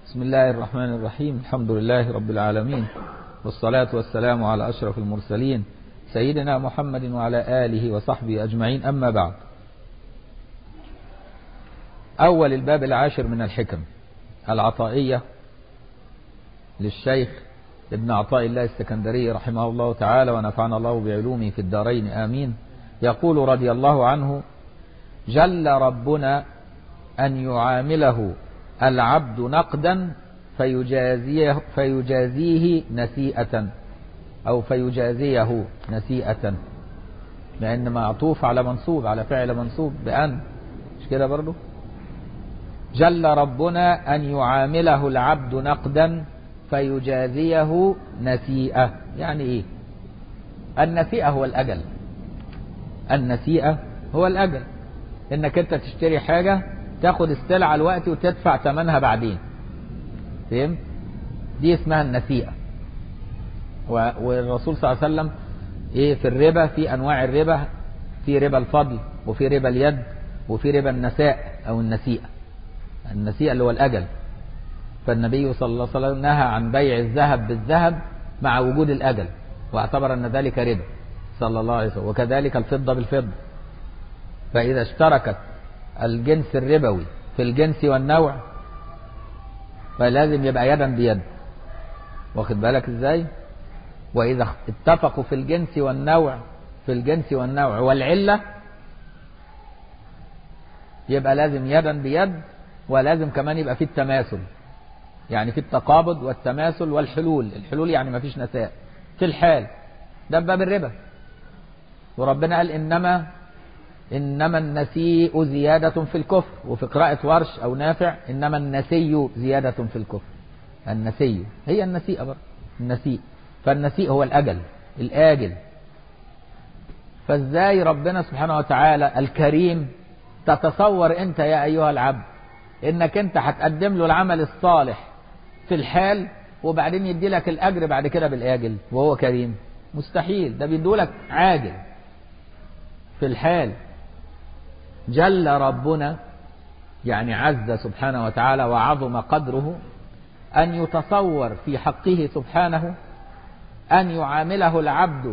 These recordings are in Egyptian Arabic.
بسم الله الرحمن الرحيم الحمد لله رب العالمين والصلاة والسلام على أشرف المرسلين سيدنا محمد وعلى آله وصحبه أجمعين أما بعد أول الباب العاشر من الحكم العطائية للشيخ ابن عطاء الله السكندري رحمه الله تعالى ونفعنا الله بعلومه في الدارين آمين يقول رضي الله عنه جل ربنا أن يعامله العبد نقدا فيجازيه, فيجازيه نسيئة أو فيجازيه نسيئة لأن معطوف على منصوب على فعل منصوب بأن مش كده برضو جل ربنا أن يعامله العبد نقدا فيجازيه نسيئة يعني إيه النسيئة هو الأجل النسيئة هو الأجل إنك أنت تشتري حاجة تاخد السلعة الوقت وتدفع ثمنها بعدين فهمت دي اسمها النسيئة والرسول صلى الله عليه وسلم ايه في الربا في انواع الربا في ربا الفضل وفي ربا اليد وفي ربا النساء او النسيئة النسيئة اللي هو الاجل فالنبي صلى الله عليه وسلم نهى عن بيع الذهب بالذهب مع وجود الاجل واعتبر ان ذلك ربا صلى الله عليه وسلم وكذلك الفضة بالفضة فاذا اشتركت الجنس الربوي في الجنس والنوع فلازم يبقى يدا بيد واخد بالك ازاي واذا اتفقوا في الجنس والنوع في الجنس والنوع والعلة يبقى لازم يدا بيد ولازم كمان يبقى في التماثل يعني في التقابض والتماثل والحلول الحلول يعني ما فيش نساء في الحال ده باب الربا وربنا قال انما إنما النسيء زيادة في الكفر وفي قراءة ورش أو نافع إنما النسي زيادة في الكفر النسي هي النسيء برضه النسيء فالنسيء هو الأجل الآجل فازاي ربنا سبحانه وتعالى الكريم تتصور أنت يا أيها العبد إنك أنت هتقدم له العمل الصالح في الحال وبعدين يدي لك الأجر بعد كده بالآجل وهو كريم مستحيل ده بيدولك عاجل في الحال جل ربنا يعني عز سبحانه وتعالى وعظم قدره أن يتصور في حقه سبحانه أن يعامله العبد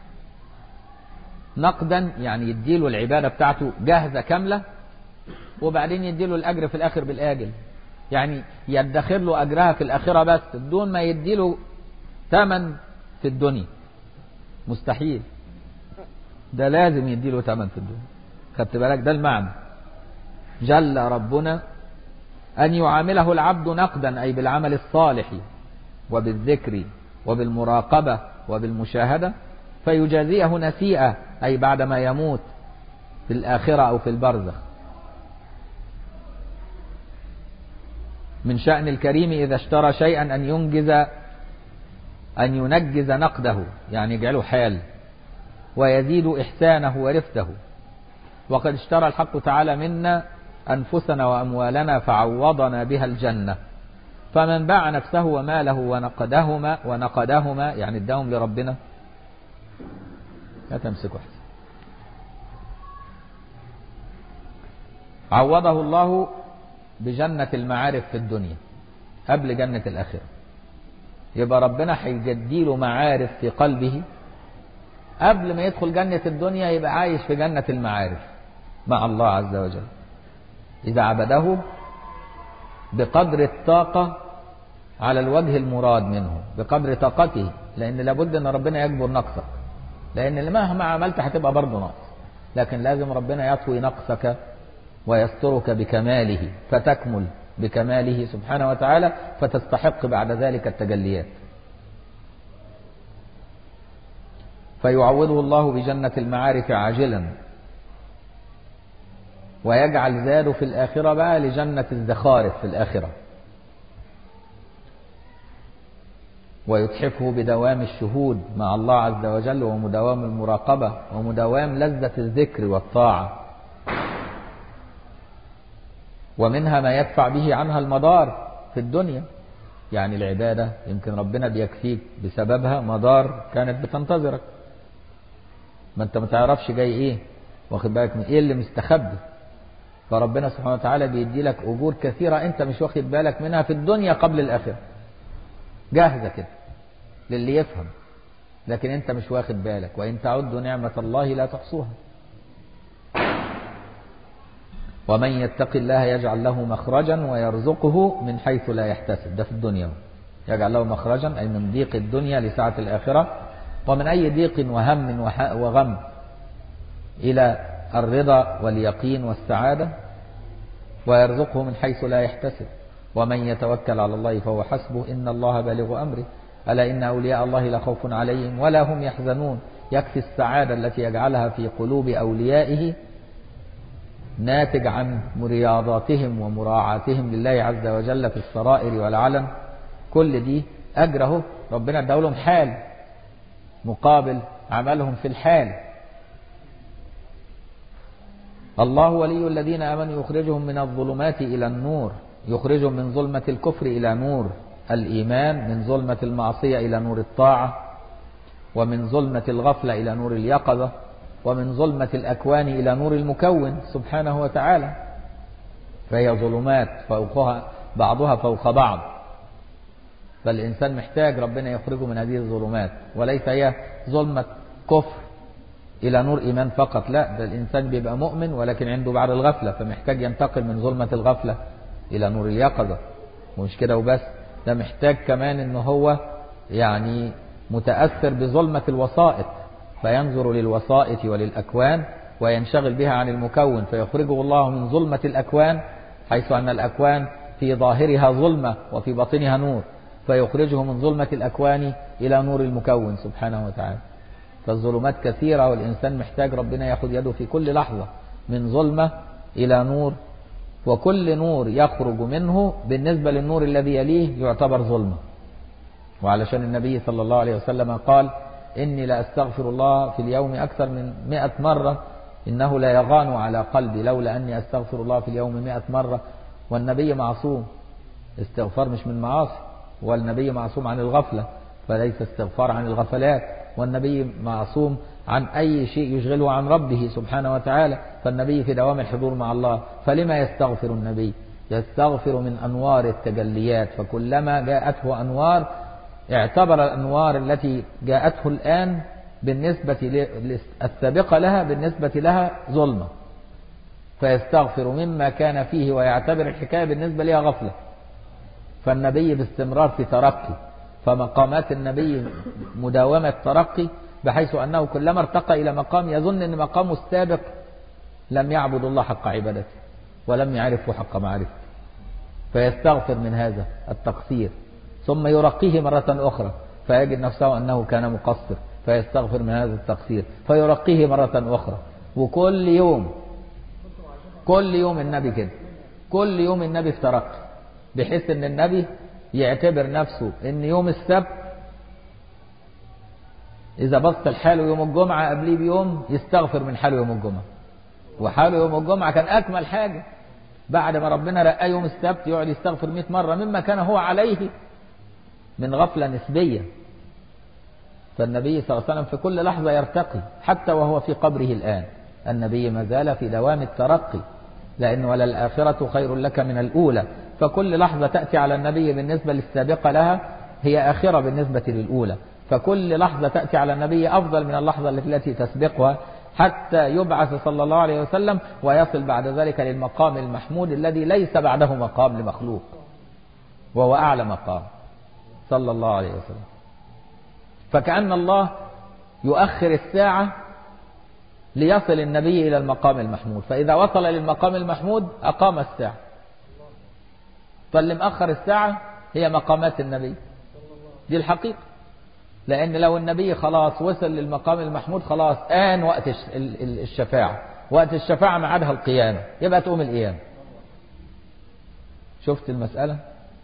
نقدا يعني يديله العبادة بتاعته جاهزة كاملة وبعدين يديله الأجر في الآخر بالآجل يعني يدخر له أجرها في الآخرة بس بدون ما يديله ثمن في الدنيا مستحيل ده لازم يديله ثمن في الدنيا خدت بالك ده المعنى جل ربنا أن يعامله العبد نقدا أي بالعمل الصالح وبالذكر وبالمراقبة وبالمشاهدة فيجازيه نسيئة أي بعدما يموت في الآخرة أو في البرزخ من شأن الكريم إذا اشترى شيئا أن ينجز أن ينجز نقده يعني يجعله حال ويزيد إحسانه ورفته وقد اشترى الحق تعالى منا أنفسنا وأموالنا فعوضنا بها الجنة فمن باع نفسه وماله ونقدهما ونقدهما يعني اداهم لربنا لا تمسكوا احسن عوضه الله بجنة المعارف في الدنيا قبل جنة الآخرة يبقى ربنا هيجديله معارف في قلبه قبل ما يدخل جنة الدنيا يبقى عايش في جنة المعارف مع الله عز وجل إذا عبده بقدر الطاقة على الوجه المراد منه بقدر طاقته لأن لابد أن ربنا يجبر نقصك لأن مهما عملت هتبقى برضه ناقص لكن لازم ربنا يطوي نقصك ويسترك بكماله فتكمل بكماله سبحانه وتعالى فتستحق بعد ذلك التجليات فيعوضه الله بجنة المعارف عاجلا ويجعل زاده في الآخرة بقى لجنة الزخارف في الآخرة ويتحفه بدوام الشهود مع الله عز وجل ومدوام المراقبة ومدوام لذة الذكر والطاعة ومنها ما يدفع به عنها المضار في الدنيا يعني العبادة يمكن ربنا بيكفيك بسببها مضار كانت بتنتظرك ما انت ما تعرفش جاي ايه واخد بالك من ايه اللي مستخبي فربنا سبحانه وتعالى بيدي لك أجور كثيرة أنت مش واخد بالك منها في الدنيا قبل الآخرة جاهزة كده للي يفهم لكن أنت مش واخد بالك وإن تعدوا نعمة الله لا تحصوها ومن يتق الله يجعل له مخرجا ويرزقه من حيث لا يحتسب ده في الدنيا يجعل له مخرجا أي من ضيق الدنيا لسعة الآخرة ومن أي ضيق وهم وغم إلى الرضا واليقين والسعادة ويرزقه من حيث لا يحتسب ومن يتوكل على الله فهو حسبه إن الله بالغ أمره ألا إن أولياء الله لا خوف عليهم ولا هم يحزنون يكفي السعادة التي يجعلها في قلوب أوليائه ناتج عن رياضاتهم ومراعاتهم لله عز وجل في السرائر والعلن كل دي أجره ربنا اداولهم حال مقابل عملهم في الحال الله ولي الذين آمنوا يخرجهم من الظلمات إلى النور يخرجهم من ظلمة الكفر إلى نور الإيمان من ظلمة المعصية إلى نور الطاعة ومن ظلمة الغفلة إلى نور اليقظة ومن ظلمة الأكوان إلى نور المكون سبحانه وتعالى فهي ظلمات فوقها بعضها فوق بعض فالإنسان محتاج ربنا يخرجه من هذه الظلمات وليس هي ظلمة كفر إلى نور إيمان فقط لا ده الإنسان بيبقى مؤمن ولكن عنده بعض الغفلة فمحتاج ينتقل من ظلمة الغفلة إلى نور اليقظة ومش كده وبس ده محتاج كمان إن هو يعني متأثر بظلمة الوسائط فينظر للوسائط وللأكوان وينشغل بها عن المكون فيخرجه الله من ظلمة الأكوان حيث أن الأكوان في ظاهرها ظلمة وفي باطنها نور فيخرجه من ظلمة الأكوان إلى نور المكون سبحانه وتعالى فالظلمات كثيرة والإنسان محتاج ربنا ياخد يده في كل لحظة من ظلمة إلى نور وكل نور يخرج منه بالنسبة للنور الذي يليه يعتبر ظلمة وعلشان النبي صلى الله عليه وسلم قال إني لا أستغفر الله في اليوم أكثر من مئة مرة إنه لا يغان على قلبي لولا أني أستغفر الله في اليوم مئة مرة والنبي معصوم استغفار مش من معاصي والنبي معصوم عن الغفلة فليس استغفار عن الغفلات والنبي معصوم عن أي شيء يشغله عن ربه سبحانه وتعالى فالنبي في دوام الحضور مع الله فلما يستغفر النبي يستغفر من أنوار التجليات فكلما جاءته أنوار اعتبر الأنوار التي جاءته الآن بالنسبة السابقة لها بالنسبة لها ظلمة فيستغفر مما كان فيه ويعتبر الحكاية بالنسبة لها غفلة فالنبي باستمرار في ترقي فمقامات النبي مداومة ترقي بحيث أنه كلما ارتقى إلى مقام يظن أن مقامه السابق لم يعبد الله حق عبادته ولم يعرفه حق معرفته فيستغفر من هذا التقصير ثم يرقيه مرة أخرى فيجد نفسه أنه كان مقصر فيستغفر من هذا التقصير فيرقيه مرة أخرى وكل يوم كل يوم النبي كده كل يوم النبي في ترقي بحيث ان النبي يعتبر نفسه ان يوم السبت اذا بص لحاله يوم الجمعة قبليه بيوم يستغفر من حاله يوم الجمعة وحاله يوم الجمعة كان اكمل حاجة بعد ما ربنا رقاه يوم السبت يقعد يستغفر 100 مرة مما كان هو عليه من غفلة نسبية فالنبي صلى الله عليه وسلم في كل لحظة يرتقي حتى وهو في قبره الآن النبي ما زال في دوام الترقي لأن ولا الآخرة خير لك من الأولى فكل لحظة تأتي على النبي بالنسبة للسابقة لها هي آخرة بالنسبة للأولى فكل لحظة تأتي على النبي أفضل من اللحظة التي تسبقها حتى يبعث صلى الله عليه وسلم ويصل بعد ذلك للمقام المحمود الذي ليس بعده مقام لمخلوق وهو أعلى مقام صلى الله عليه وسلم فكأن الله يؤخر الساعة ليصل النبي إلى المقام المحمود فإذا وصل للمقام المحمود أقام الساعة فاللي مأخر الساعة هي مقامات النبي دي الحقيقة لأن لو النبي خلاص وصل للمقام المحمود خلاص آن وقت الشفاعة وقت الشفاعة معادها القيامة يبقى تقوم القيامة شفت المسألة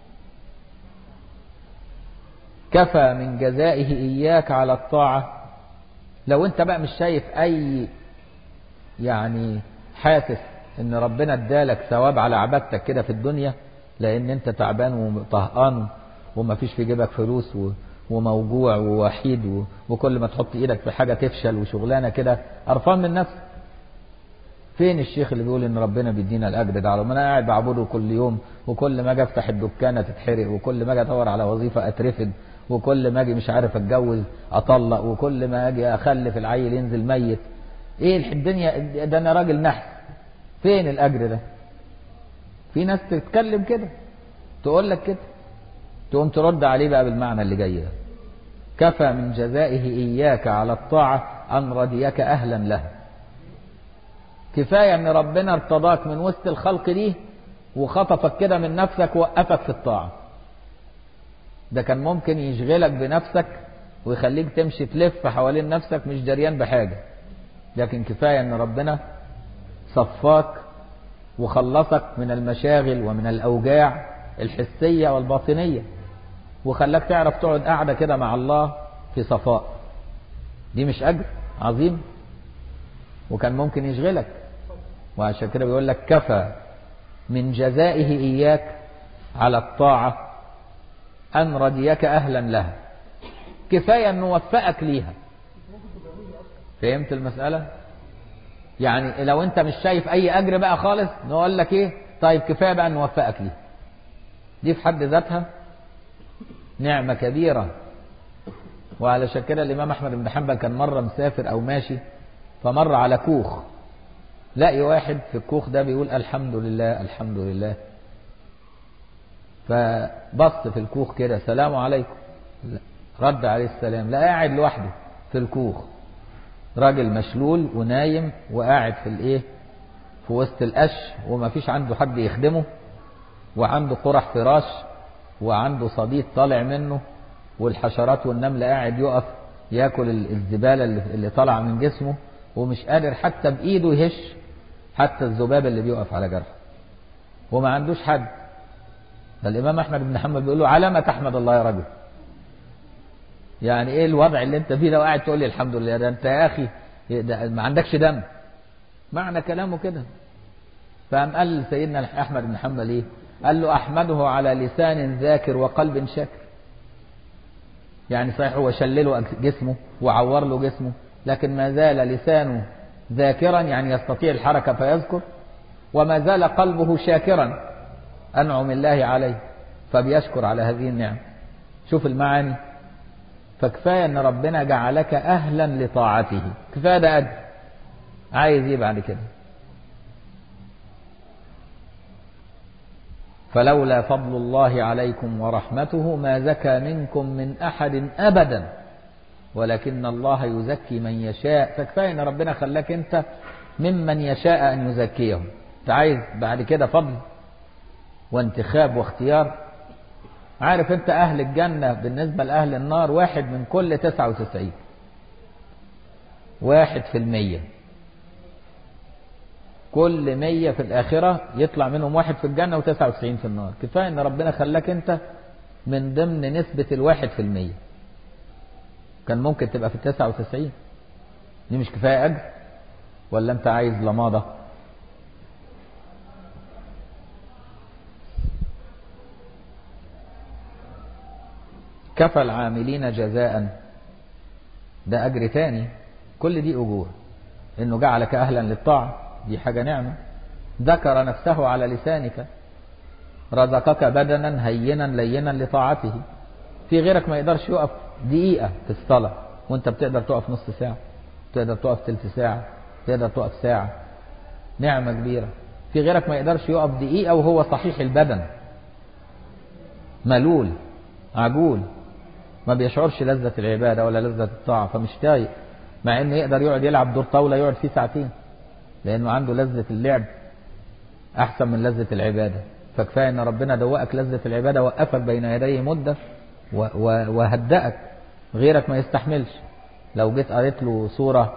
كفى من جزائه إياك على الطاعة لو انت بقى مش شايف أي يعني حاسس ان ربنا ادالك ثواب على عبادتك كده في الدنيا لان انت تعبان وطهقان وما فيش في جيبك فلوس وموجوع ووحيد وكل ما تحط ايدك في حاجة تفشل وشغلانة كده قرفان من نفسك فين الشيخ اللي بيقول ان ربنا بيدينا الاجر ده على ما انا قاعد بعبده كل يوم وكل ما اجي افتح الدكانه تتحرق وكل ما اجي ادور على وظيفه اترفد وكل ما اجي مش عارف اتجوز اطلق وكل ما اجي اخلف العيل ينزل ميت ايه الدنيا ده انا راجل نحس فين الاجر ده في ناس تتكلم كده تقول لك كده تقوم ترد عليه بقى بالمعنى اللي جاي ده كفى من جزائه إياك على الطاعة أن رضيك أهلا له كفاية أن ربنا ارتضاك من وسط الخلق دي وخطفك كده من نفسك ووقفك في الطاعة ده كان ممكن يشغلك بنفسك ويخليك تمشي تلف حوالين نفسك مش دريان بحاجة لكن كفاية أن ربنا صفاك وخلصك من المشاغل ومن الأوجاع الحسية والباطنية وخلاك تعرف تقعد قاعدة كده مع الله في صفاء دي مش أجر عظيم وكان ممكن يشغلك وعشان كده بيقول لك كفى من جزائه إياك على الطاعة أن رضيك أهلا لها كفاية أن نوفقك ليها فهمت المسألة يعني لو أنت مش شايف أي أجر بقى خالص نقول لك إيه طيب كفاية بقى نوفقك ليها دي في حد ذاتها نعمة كبيرة وعلى كده الإمام أحمد بن حنبل كان مرة مسافر أو ماشي فمر على كوخ لاقي واحد في الكوخ ده بيقول الحمد لله الحمد لله فبص في الكوخ كده سلام عليكم رد عليه السلام لا قاعد لوحده في الكوخ راجل مشلول ونايم وقاعد في الايه في وسط القش وما فيش عنده حد يخدمه وعنده قرح فراش وعنده صديد طالع منه والحشرات والنمل قاعد يقف ياكل الزبالة اللي طالعة من جسمه ومش قادر حتى بإيده يهش حتى الذباب اللي بيقف على جرحه وما عندوش حد فالإمام أحمد بن حنبل بيقول له على ما تحمد الله يا رجل يعني ايه الوضع اللي انت فيه ده وقاعد تقول لي الحمد لله ده انت يا اخي ده ما عندكش دم معنى كلامه كده فقام قال سيدنا احمد بن حنبل ايه قال له احمده على لسان ذاكر وقلب شاكر يعني صحيح هو شلله جسمه وعور له جسمه لكن ما زال لسانه ذاكرا يعني يستطيع الحركة فيذكر وما زال قلبه شاكرا أنعم الله عليه فبيشكر على هذه النعم شوف المعاني فكفاية أن ربنا جعلك أهلا لطاعته كفاية ده أجر عايز إيه بعد كده فلولا فضل الله عليكم ورحمته ما زكى منكم من أحد أبدا ولكن الله يزكي من يشاء فكفاية أن ربنا خلاك أنت ممن يشاء أن يزكيه أنت عايز بعد كده فضل وانتخاب واختيار عارف أنت أهل الجنة بالنسبة لأهل النار واحد من كل تسعة وتسعين واحد في المية كل مية في الآخرة يطلع منهم واحد في الجنة وتسعة وتسعين في النار كفاية أن ربنا خلاك أنت من ضمن نسبة الواحد في المية كان ممكن تبقى في التسعة وتسعين دي مش كفاية أجر ولا أنت عايز لماضة كفى العاملين جزاء ده أجر تاني كل دي أجور إنه جعلك أهلا للطاعة دي حاجة نعمة ذكر نفسه على لسانك رزقك بدنا هينا لينا لطاعته في غيرك ما يقدرش يقف دقيقة في الصلاة وانت بتقدر تقف نص ساعة تقدر تقف تلت ساعة تقدر تقف ساعة نعمة كبيرة في غيرك ما يقدرش يقف دقيقة وهو صحيح البدن ملول عجول ما بيشعرش لذة العبادة ولا لذة الطاعة فمش تايق مع انه يقدر يقعد يلعب دور طاولة يقعد فيه ساعتين لانه عنده لذة اللعب احسن من لذة العبادة فكفاية ان ربنا دوقك لذة العبادة وقفك بين يديه مدة وهدأك غيرك ما يستحملش لو جيت قريت له صورة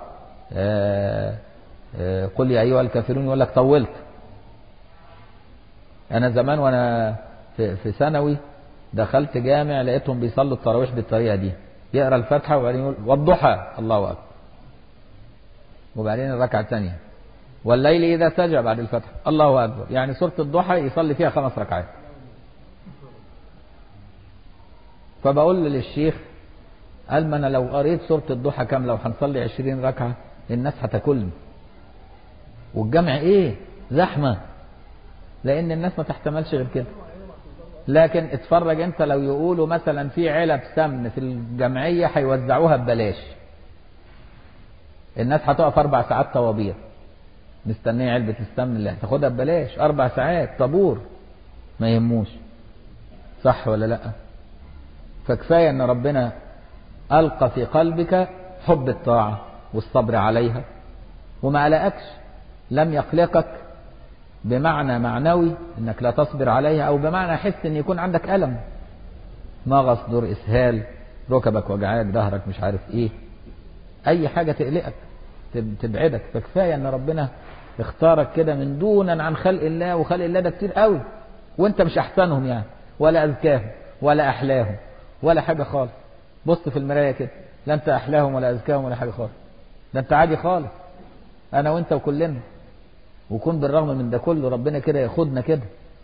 قل يا أيها الكافرون يقول لك طولت أنا زمان وأنا في, في ثانوي دخلت جامع لقيتهم بيصلوا التراويح بالطريقة دي يقرأ الفاتحة وبعدين يقول والضحى الله أكبر وبعدين الركعة الثانية والليل إذا سجى بعد الفتح الله أكبر يعني سورة الضحى يصلي فيها خمس ركعات فبقول للشيخ قال ما أنا لو قريت سورة الضحى كاملة وهنصلي عشرين ركعة الناس هتاكلني والجمع ايه زحمة لان الناس ما تحتملش غير كده لكن اتفرج انت لو يقولوا مثلا في علب سمن في الجمعية هيوزعوها ببلاش الناس هتقف اربع ساعات طوابير مستنية علبة السمن اللي هتاخدها ببلاش اربع ساعات طابور ما يهموش صح ولا لا فكفاية ان ربنا القى في قلبك حب الطاعة والصبر عليها وما قلقكش لم يقلقك بمعنى معنوي انك لا تصبر عليها او بمعنى حس ان يكون عندك الم مغص دور اسهال ركبك وجعاك ظهرك مش عارف ايه اي حاجة تقلقك تبعدك فكفاية ان ربنا اختارك كده من دونا عن خلق الله وخلق الله ده كتير قوي وانت مش احسنهم يعني ولا اذكاهم ولا احلاهم ولا حاجة خالص بص في المراية كده لا انت احلاهم ولا اذكاهم ولا حاجة خالص ده انت عادي خالص انا وانت وكلنا وكون بالرغم من ده كله ربنا كده ياخدنا كده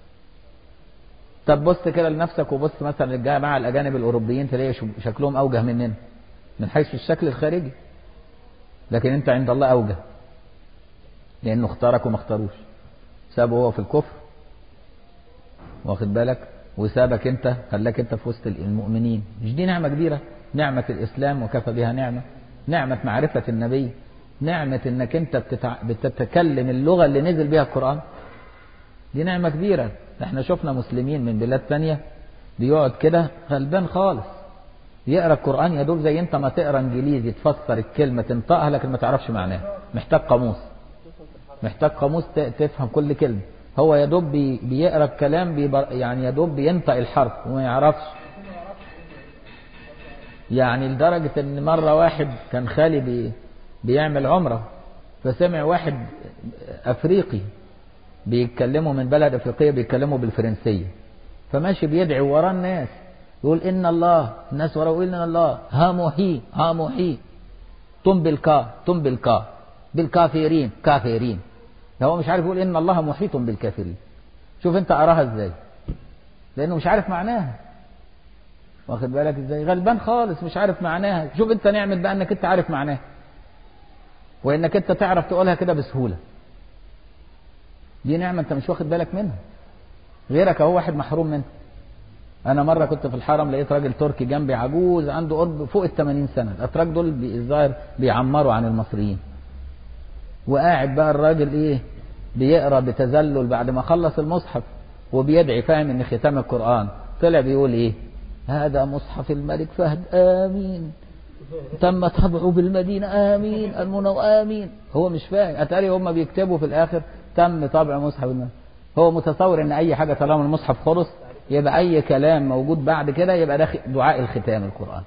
طب بص كده لنفسك وبص مثلا الجماعة الأجانب الأوروبيين تلاقي شكلهم أوجه مننا من حيث الشكل الخارجي لكن أنت عند الله أوجه لأنه اختارك وما اختاروش سابه هو في الكفر واخد بالك وسابك أنت خلاك أنت في وسط المؤمنين مش دي نعمة كبيرة نعمة الإسلام وكفى بها نعمة نعمة معرفة النبي نعمة انك انت بتتع... بتتكلم اللغة اللي نزل بها القرآن دي نعمة كبيرة احنا شفنا مسلمين من بلاد تانية بيقعد كده غلبان خالص يقرا القرآن يدوب زي انت ما تقرا انجليزي تفسر الكلمة تنطقها لكن ما تعرفش معناها محتاج قاموس محتاج قاموس تفهم كل كلمة هو يدوب بي... بيقرا الكلام بيبر... يعني يدوب بينطق الحرف وما يعرفش يعني لدرجة ان مرة واحد كان خالي بي... بيعمل عمرة فسمع واحد أفريقي بيتكلموا من بلد أفريقية بيتكلموا بالفرنسية فماشي بيدعي وراه الناس يقول إن الله الناس وراه يقول إن الله ها محي ها محي تم بالكا تم بالكا بالكافرين كافرين هو مش عارف يقول إن الله محيط بالكافرين شوف أنت أراها إزاي لأنه مش عارف معناها واخد بالك إزاي غلبان خالص مش عارف معناها شوف أنت نعمة بقى إنك أنت عارف معناها وانك انت تعرف تقولها كده بسهولة دي نعمة انت مش واخد بالك منها غيرك اهو واحد محروم منها انا مرة كنت في الحرم لقيت راجل تركي جنبي عجوز عنده قرب فوق ال 80 سنة الاتراك دول الظاهر بيعمروا عن المصريين وقاعد بقى الراجل ايه بيقرا بتذلل بعد ما خلص المصحف وبيدعي فاهم ان ختام القرآن طلع بيقول ايه هذا مصحف الملك فهد امين تم طبعه بالمدينة آمين المنو آمين هو مش فاهم أتاري هم بيكتبوا في الآخر تم طبع مصحف المدينة هو متصور ان اي حاجة طالما المصحف خلص يبقى اي كلام موجود بعد كده يبقى ده دعاء الختام القرآن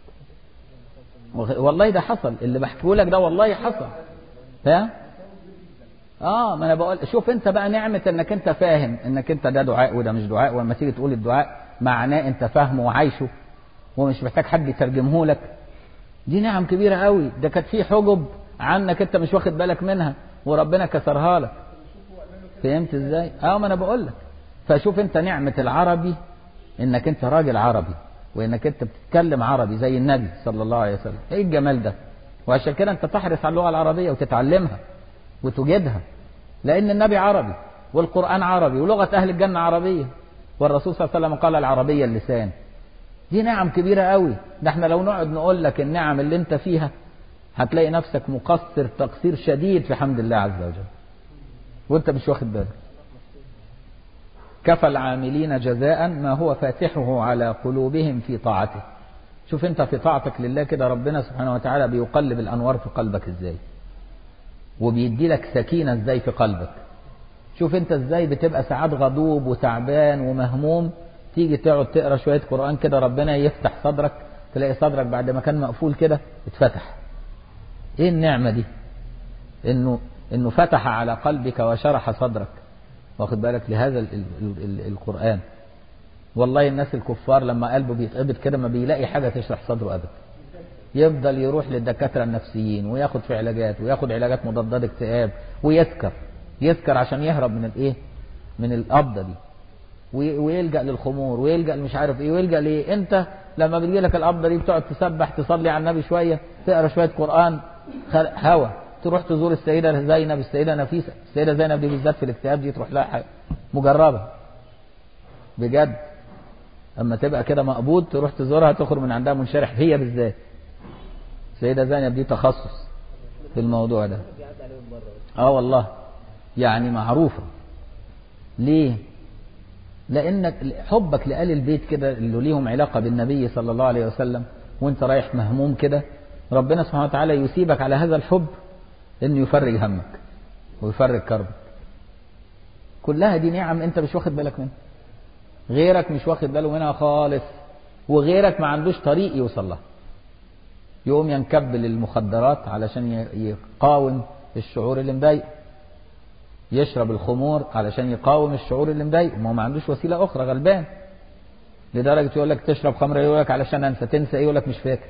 والله ده حصل اللي بحكيه لك ده والله حصل ها اه ما انا بقول شوف انت بقى نعمة انك انت فاهم انك انت ده دعاء وده مش دعاء ولما تيجي تقول الدعاء معناه انت فاهمه وعايشه ومش محتاج حد يترجمه لك دي نعم كبيرة قوي ده كانت في حجب عنك انت مش واخد بالك منها وربنا كسرها لك فهمت ازاي اه ما انا بقول لك فشوف انت نعمة العربي انك انت راجل عربي وانك انت بتتكلم عربي زي النبي صلى الله عليه وسلم ايه الجمال ده وعشان كده انت تحرص على اللغة العربية وتتعلمها وتجدها لان النبي عربي والقرآن عربي ولغة اهل الجنة عربية والرسول صلى الله عليه وسلم قال العربية اللسان دي نعم كبيرة قوي ده احنا لو نقعد نقول لك النعم اللي انت فيها هتلاقي نفسك مقصر تقصير شديد في حمد الله عز وجل وانت مش واخد بالك كفى العاملين جزاء ما هو فاتحه على قلوبهم في طاعته شوف انت في طاعتك لله كده ربنا سبحانه وتعالى بيقلب الانوار في قلبك ازاي وبيدي لك سكينة ازاي في قلبك شوف انت ازاي بتبقى ساعات غضوب وتعبان ومهموم تيجي تقعد تقرا شويه قران كده ربنا يفتح صدرك تلاقي صدرك بعد ما كان مقفول كده اتفتح ايه النعمه دي انه انه فتح على قلبك وشرح صدرك واخد بالك لهذا ال ال ال القران والله الناس الكفار لما قلبه بيتقبض كده ما بيلاقي حاجه تشرح صدره ابدا يفضل يروح للدكاتره النفسيين وياخد في علاجات وياخد علاجات مضادات اكتئاب ويسكر يسكر عشان يهرب من الايه من القبضه دي ويلجأ للخمور ويلجأ مش عارف ايه ويلجأ ليه انت لما بتجي لك القبضه دي بتقعد تسبح تصلي على النبي شويه تقرا شويه قران هوا تروح تزور السيدة زينب السيدة نفيسة السيدة زينب دي بالذات في الاكتئاب دي تروح لها مجربة بجد اما تبقى كده مقبوض تروح تزورها تخرج من عندها منشرح هي بالذات السيدة زينب دي تخصص في الموضوع ده اه والله يعني معروفة ليه لانك حبك لآل البيت كده اللي ليهم علاقة بالنبي صلى الله عليه وسلم وانت رايح مهموم كده ربنا سبحانه وتعالى يثيبك على هذا الحب انه يفرج همك ويفرج كربك كلها دي نعم انت مش واخد بالك منها غيرك مش واخد باله منها خالص وغيرك ما عندوش طريق يوصل لها يقوم ينكب للمخدرات علشان يقاوم الشعور اللي مضايقه يشرب الخمور علشان يقاوم الشعور اللي مضايقه ما هو ما عندوش وسيله اخرى غلبان لدرجه يقول لك تشرب خمر يقول لك علشان انسى تنسى ايه يقول لك مش فاكر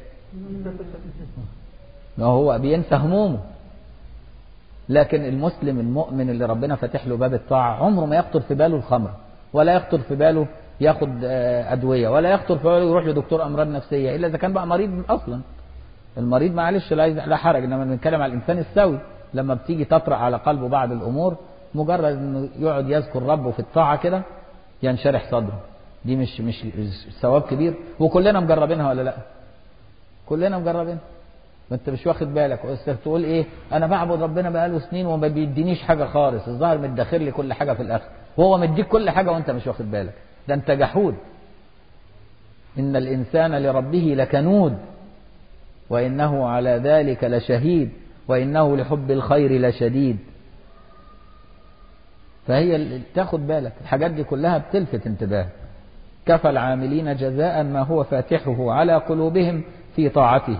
ما هو بينسى همومه لكن المسلم المؤمن اللي ربنا فاتح له باب الطاعه عمره ما يخطر في باله الخمر ولا يخطر في باله ياخد ادويه ولا يخطر في باله يروح لدكتور امراض نفسيه الا اذا كان بقى مريض اصلا المريض معلش لا حرج انما بنتكلم على الانسان السوي لما بتيجي تطرأ على قلبه بعض الامور مجرد انه يقعد يذكر ربه في الطاعه كده ينشرح صدره دي مش مش ثواب كبير وكلنا مجربينها ولا لا كلنا مجربينها ما انت مش واخد بالك تقول ايه انا بعبد ربنا بقاله سنين وما بيدينيش حاجه خالص الظاهر مدخر لي كل حاجه في الاخر وهو مديك كل حاجه وانت مش واخد بالك ده انت جحود ان الانسان لربه لكنود وانه على ذلك لشهيد وانه لحب الخير لشديد فهي تاخد بالك الحاجات دي كلها بتلفت انتباه كفى العاملين جزاء ما هو فاتحه على قلوبهم في طاعته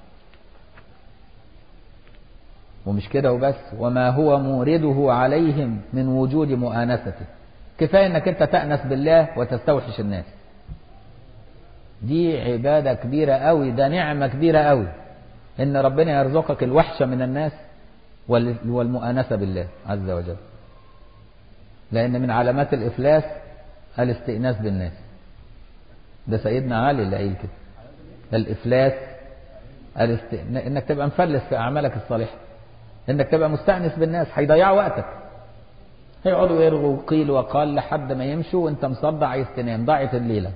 ومش كده وبس وما هو مورده عليهم من وجود مؤانسته كفاية انك انت تأنس بالله وتستوحش الناس دي عبادة كبيرة قوي ده نعمة كبيرة قوي ان ربنا يرزقك الوحشة من الناس والمؤانسة بالله عز وجل لان من علامات الافلاس الاستئناس بالناس ده سيدنا علي اللي قايل كده الافلاس الاست... انك تبقى مفلس في اعمالك الصالحه انك تبقى مستأنس بالناس هيضيعوا وقتك هيقعدوا يرغوا قيل وقال لحد ما يمشوا وانت مصدع عايز تنام ضاعت الليله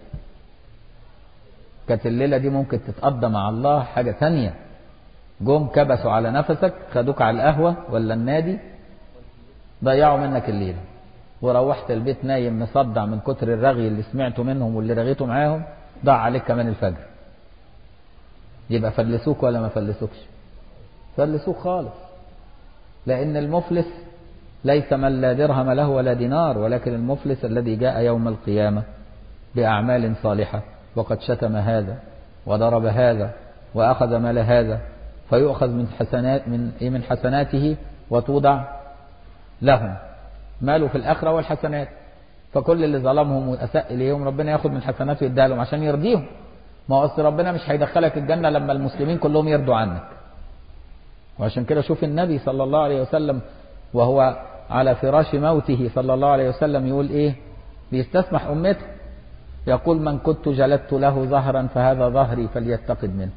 كانت الليله دي ممكن تتقضى مع الله حاجه ثانيه جم كبسوا على نفسك خدوك على القهوه ولا النادي ضيعوا منك الليله وروحت البيت نايم مصدع من كتر الرغي اللي سمعته منهم واللي رغيته معاهم ضاع عليك كمان الفجر يبقى فلسوك ولا ما فلسوكش فلسوك خالص لأن المفلس ليس من لا درهم له ولا دينار ولكن المفلس الذي جاء يوم القيامة بأعمال صالحة وقد شتم هذا وضرب هذا وأخذ مال هذا فيؤخذ من حسنات من من حسناته وتوضع لهم ماله في الآخرة والحسنات فكل اللي ظلمهم وأساء إليهم ربنا ياخد من حسناته ويديها لهم عشان يرضيهم ما هو أصل ربنا مش هيدخلك الجنة لما المسلمين كلهم يرضوا عنك وعشان كده شوف النبي صلى الله عليه وسلم وهو على فراش موته صلى الله عليه وسلم يقول ايه بيستسمح امته يقول من كنت جلدت له ظهرا فهذا ظهري فليتقد منه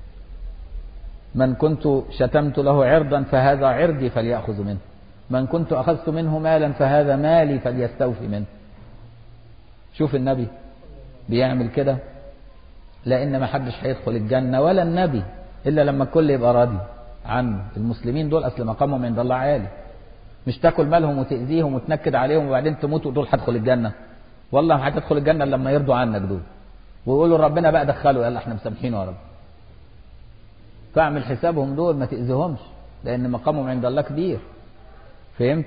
من كنت شتمت له عرضا فهذا عرضي فليأخذ منه من كنت أخذت منه مالا فهذا مالي فليستوفي منه شوف النبي بيعمل كده لأن ما حدش هيدخل الجنة ولا النبي إلا لما الكل يبقى راضي عنه المسلمين دول أصل مقامهم عند الله عالي مش تاكل مالهم وتأذيهم وتنكد عليهم وبعدين تموتوا دول هدخل الجنة والله ما هتدخل الجنة لما يرضوا عنك دول ويقولوا ربنا بقى دخلوا يلا احنا مسامحين يا رب فاعمل حسابهم دول ما تأذيهمش لأن مقامهم عند الله كبير فهمت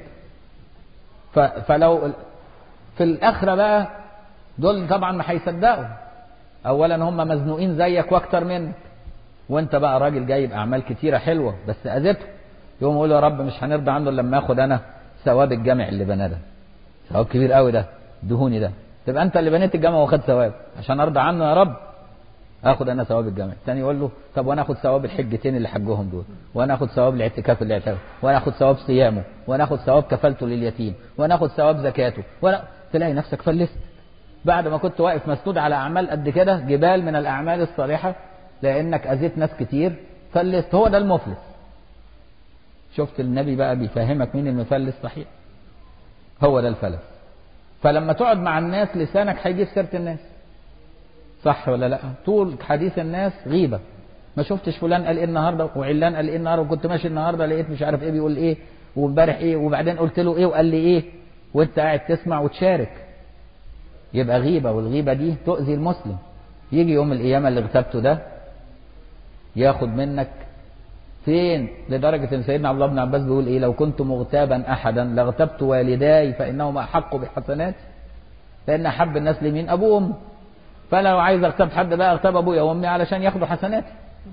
فلو في الآخرة بقى دول طبعا ما هيصدقوا أولا هم مزنوقين زيك وأكتر منك وانت بقى راجل جايب اعمال كتيره حلوه بس اذته يقوم يقول يا رب مش هنرضى عنه لما اخد انا ثواب الجامع اللي بناه ده ثواب كبير قوي ده دهوني ده تبقى انت اللي بنيت الجامع واخد ثواب عشان ارضى عنه يا رب اخد انا ثواب الجامع الثاني يقول له طب وانا اخد ثواب الحجتين اللي حجهم دول وانا اخد ثواب الاعتكاف اللي اعتكف وانا اخد ثواب صيامه وانا اخد ثواب كفالته لليتيم وانا اخد ثواب زكاته وانا تلاقي نفسك فلست بعد ما كنت واقف مسنود على اعمال قد كده جبال من الاعمال الصالحه لانك اذيت ناس كتير فلست هو ده المفلس شفت النبي بقى بيفهمك مين المفلس صحيح هو ده الفلس فلما تقعد مع الناس لسانك هيجيب سيرة الناس صح ولا لا طول حديث الناس غيبة ما شفتش فلان قال ايه النهارده وعلان قال ايه النهارده وكنت ماشي النهارده لقيت مش عارف ايه بيقول ايه وامبارح ايه وبعدين قلت له ايه وقال لي ايه وانت قاعد تسمع وتشارك يبقى غيبة والغيبة دي تؤذي المسلم يجي يوم القيامة اللي اغتبته ده ياخد منك فين لدرجة ان سيدنا عبد الله بن عباس بيقول ايه لو كنت مغتابا احدا لاغتبت والداي فانهما احق بحسناتي لان احب الناس لمين ابوه وامه فانا لو عايز اغتاب حد بقى اغتاب ابويا وامي علشان ياخدوا حسناتي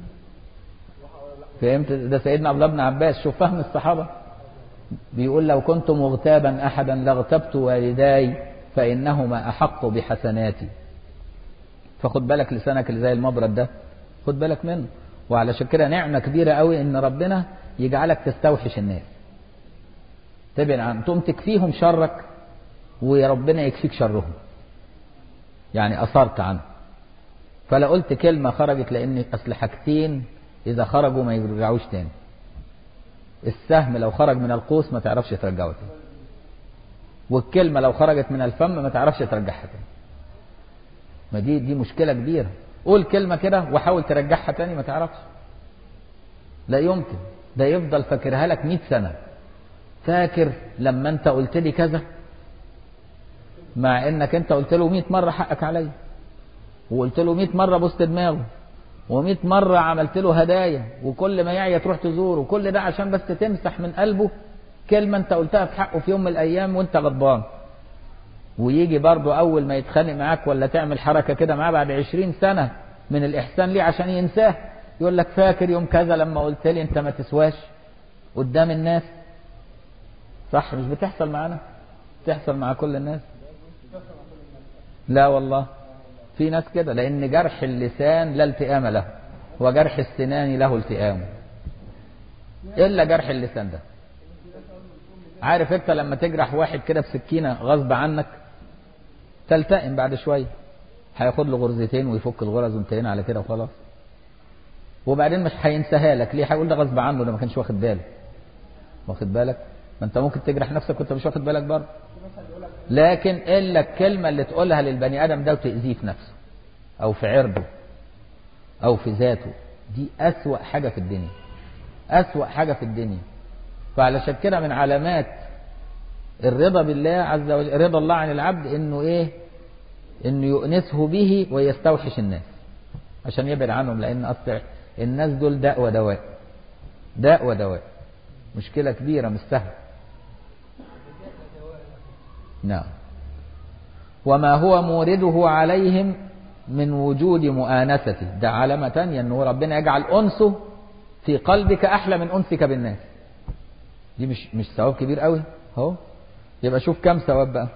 فهمت ده سيدنا عبد الله بن عباس شوف فهم الصحابة بيقول لو كنت مغتابا احدا لاغتبت والداي فانهما احق بحسناتي فخد بالك لسانك اللي زي المبرد ده خد بالك منه وعلشان كده نعمة كبيرة قوي ان ربنا يجعلك تستوحش الناس تبعد عن تقوم تكفيهم شرك وربنا يكفيك شرهم يعني أثرت عنه فلا قلت كلمة خرجت لأن أصل حاجتين إذا خرجوا ما يرجعوش تاني السهم لو خرج من القوس ما تعرفش ترجعه تاني والكلمة لو خرجت من الفم ما تعرفش ترجعها تاني ما دي دي مشكلة كبيرة قول كلمة كده وحاول ترجعها تاني ما تعرفش لا يمكن ده يفضل فاكرها لك 100 سنة فاكر لما انت قلت لي كذا مع انك انت قلت له 100 مرة حقك عليا وقلت له 100 مرة بوست دماغه و100 مرة عملت له هدايا وكل ما يعيا تروح تزوره وكل ده عشان بس تمسح من قلبه كلمة انت قلتها في حقه في يوم من الايام وانت غضبان ويجي برضه اول ما يتخانق معاك ولا تعمل حركة كده معاه بعد 20 سنة من الاحسان ليه عشان ينساه يقول لك فاكر يوم كذا لما قلت لي انت ما تسواش قدام الناس صح مش بتحصل معانا بتحصل مع كل الناس لا والله في ناس كده لان جرح اللسان لا التئام له وجرح السنان له التئام الا جرح اللسان ده عارف انت لما تجرح واحد كده بسكينة غصب عنك تلتئم بعد شوية هياخد له غرزتين ويفك الغرز وانتهينا على كده وخلاص وبعدين مش هينساها لك ليه هيقول ده غصب عنه ده ما كانش واخد باله واخد بالك ما انت ممكن تجرح نفسك وانت مش واخد بالك برضه لكن الا الكلمة اللي تقولها للبني ادم ده وتأذيه في نفسه او في عرضه او في ذاته دي اسوأ حاجة في الدنيا اسوأ حاجة في الدنيا فعلشان كده من علامات الرضا بالله عز وجل رضا الله عن العبد انه ايه انه يؤنسه به ويستوحش الناس عشان يبعد عنهم لان اصل الناس دول داء ودواء داء ودواء مشكلة كبيرة مش سهلة نعم وما هو مورده عليهم من وجود مؤانسته ده علامة تانية انه ربنا يجعل انسه في قلبك احلى من انسك بالناس دي مش مش ثواب كبير قوي اهو يبقى شوف كم ثواب بقى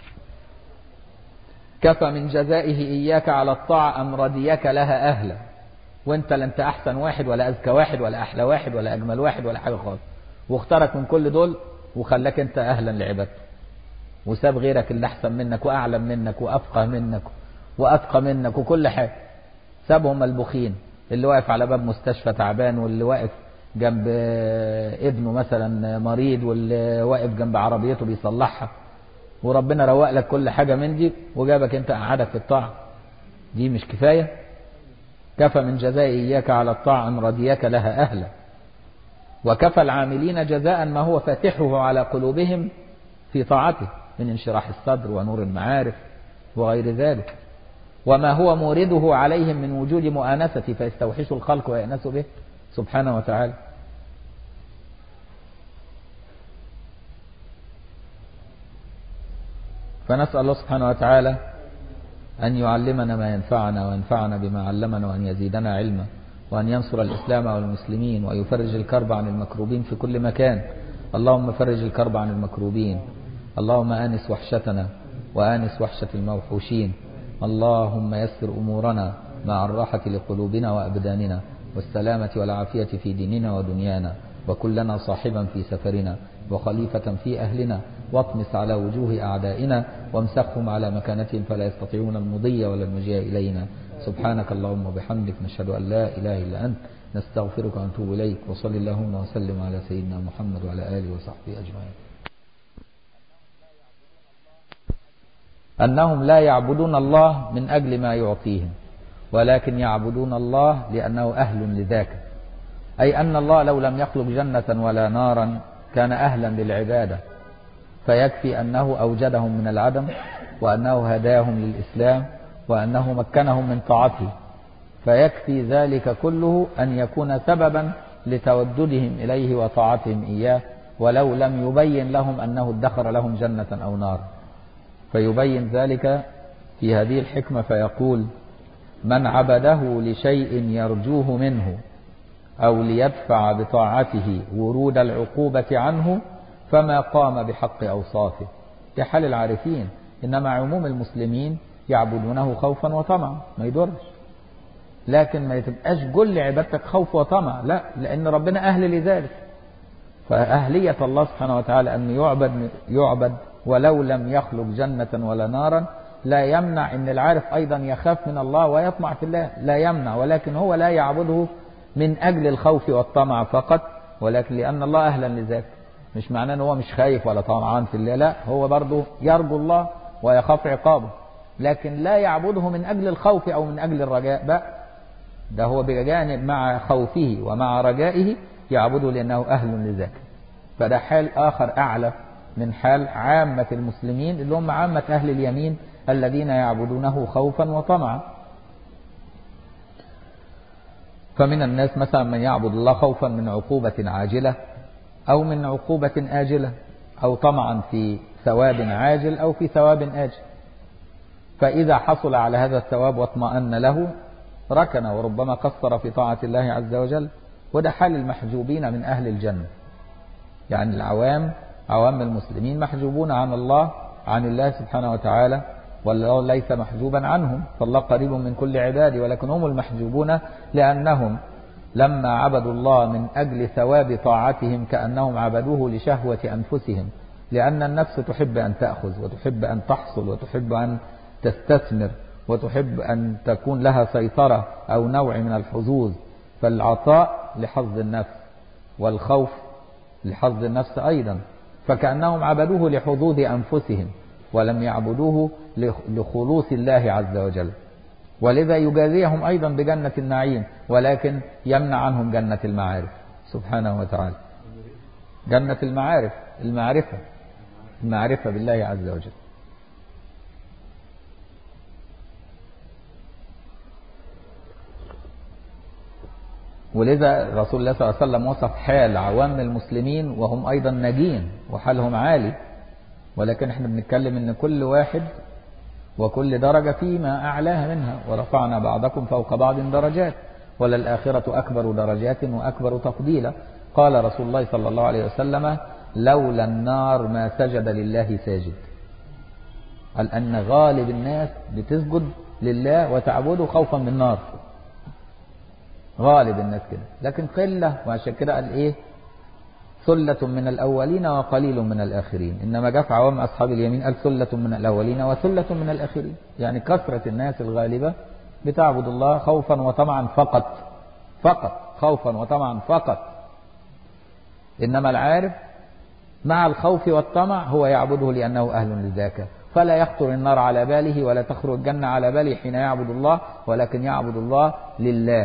كفى من جزائه إياك على الطاعة أم رديك لها أهلا وانت لا انت أحسن واحد ولا أذكى واحد ولا أحلى واحد ولا أجمل واحد ولا حاجة خالص واختارك من كل دول وخلاك انت أهلا لعبادته وساب غيرك اللي أحسن منك وأعلم منك وأفقه منك وأتقى منك وكل حاجة سابهم البخين اللي واقف على باب مستشفى تعبان واللي واقف جنب ابنه مثلا مريض واللي واقف جنب عربيته بيصلحها وربنا روق لك كل حاجة من دي وجابك انت قعدك في الطاعة دي مش كفاية كفى من جزاء إياك على الطاعة أن رديك لها أهلا وكفى العاملين جزاء ما هو فاتحه على قلوبهم في طاعته من انشراح الصدر ونور المعارف وغير ذلك وما هو مورده عليهم من وجود مؤانسة فيستوحش الخلق ويأنسوا به سبحانه وتعالى فنسأل الله سبحانه وتعالى أن يعلمنا ما ينفعنا وينفعنا بما علمنا وأن يزيدنا علما وأن ينصر الإسلام والمسلمين ويفرج الكرب عن المكروبين في كل مكان اللهم فرج الكرب عن المكروبين اللهم آنس وحشتنا وآنس وحشة الموحوشين اللهم يسر أمورنا مع الراحة لقلوبنا وأبداننا والسلامة والعافية في ديننا ودنيانا وكلنا صاحبا في سفرنا وخليفة في أهلنا واطمس على وجوه أعدائنا وامسخهم على مكانتهم فلا يستطيعون المضي ولا المجيء إلينا سبحانك اللهم وبحمدك نشهد أن لا إله إلا أنت نستغفرك ونتوب إليك وصل اللهم وسلم على سيدنا محمد وعلى آله وصحبه أجمعين أنهم لا يعبدون الله من أجل ما يعطيهم ولكن يعبدون الله لأنه أهل لذاك أي أن الله لو لم يخلق جنة ولا نارا كان أهلا للعبادة فيكفي أنه أوجدهم من العدم وأنه هداهم للإسلام وأنه مكنهم من طاعته فيكفي ذلك كله أن يكون سببا لتوددهم إليه وطاعتهم إياه ولو لم يبين لهم أنه ادخر لهم جنة أو نار فيبين ذلك في هذه الحكمة فيقول من عبده لشيء يرجوه منه أو ليدفع بطاعته ورود العقوبة عنه فما قام بحق أوصافه في حال العارفين إنما عموم المسلمين يعبدونه خوفا وطمعا ما يدرش لكن ما تبقاش كل عبادتك خوف وطمع لا لأن ربنا أهل لذلك فأهلية الله سبحانه وتعالى أن يعبد يعبد ولو لم يخلق جنة ولا نارا لا يمنع أن العارف أيضا يخاف من الله ويطمع في الله لا يمنع ولكن هو لا يعبده من أجل الخوف والطمع فقط ولكن لأن الله أهلا لذلك مش معناه أنه هو مش خايف ولا طمعان في الله لا هو برضه يرجو الله ويخاف عقابه لكن لا يعبده من أجل الخوف أو من أجل الرجاء بقى ده هو بجانب مع خوفه ومع رجائه يعبده لأنه أهل لذاك فده حال آخر أعلى من حال عامة المسلمين اللي هم عامة أهل اليمين الذين يعبدونه خوفا وطمعا فمن الناس مثلا من يعبد الله خوفا من عقوبة عاجلة أو من عقوبة آجلة أو طمعا في ثواب عاجل أو في ثواب آجل فإذا حصل على هذا الثواب واطمأن له ركن وربما قصر في طاعة الله عز وجل وده حال المحجوبين من أهل الجنة يعني العوام عوام المسلمين محجوبون عن الله عن الله سبحانه وتعالى والله ليس محجوبا عنهم فالله قريب من كل عباده ولكن هم المحجوبون لأنهم لما عبدوا الله من أجل ثواب طاعتهم كأنهم عبدوه لشهوة أنفسهم لأن النفس تحب أن تأخذ وتحب أن تحصل وتحب أن تستثمر وتحب أن تكون لها سيطرة أو نوع من الحظوظ فالعطاء لحظ النفس والخوف لحظ النفس أيضا فكأنهم عبدوه لحظوظ أنفسهم ولم يعبدوه لخلوص الله عز وجل ولذا يجازيهم أيضا بجنة النعيم ولكن يمنع عنهم جنة المعارف سبحانه وتعالى جنة المعارف المعرفة المعرفة بالله عز وجل ولذا رسول الله صلى الله عليه وسلم وصف حال عوام المسلمين وهم أيضا ناجين وحالهم عالي ولكن احنا بنتكلم ان كل واحد وكل درجة فيما أعلاها منها ورفعنا بعضكم فوق بعض درجات وللآخرة أكبر درجات وأكبر تفضيلا قال رسول الله صلى الله عليه وسلم لولا النار ما سجد لله ساجد قال أن غالب الناس بتسجد لله وتعبده خوفا من النار غالب الناس كده لكن قلة وعشان كده قال إيه ثلة من الأولين وقليل من الآخرين إنما جاء في عوام أصحاب اليمين قال ثلة من الأولين وثلة من الآخرين يعني كثرة الناس الغالبة بتعبد الله خوفا وطمعا فقط فقط خوفا وطمعا فقط إنما العارف مع الخوف والطمع هو يعبده لأنه أهل لذاك فلا يخطر النار على باله ولا تخرج الجنة على باله حين يعبد الله ولكن يعبد الله لله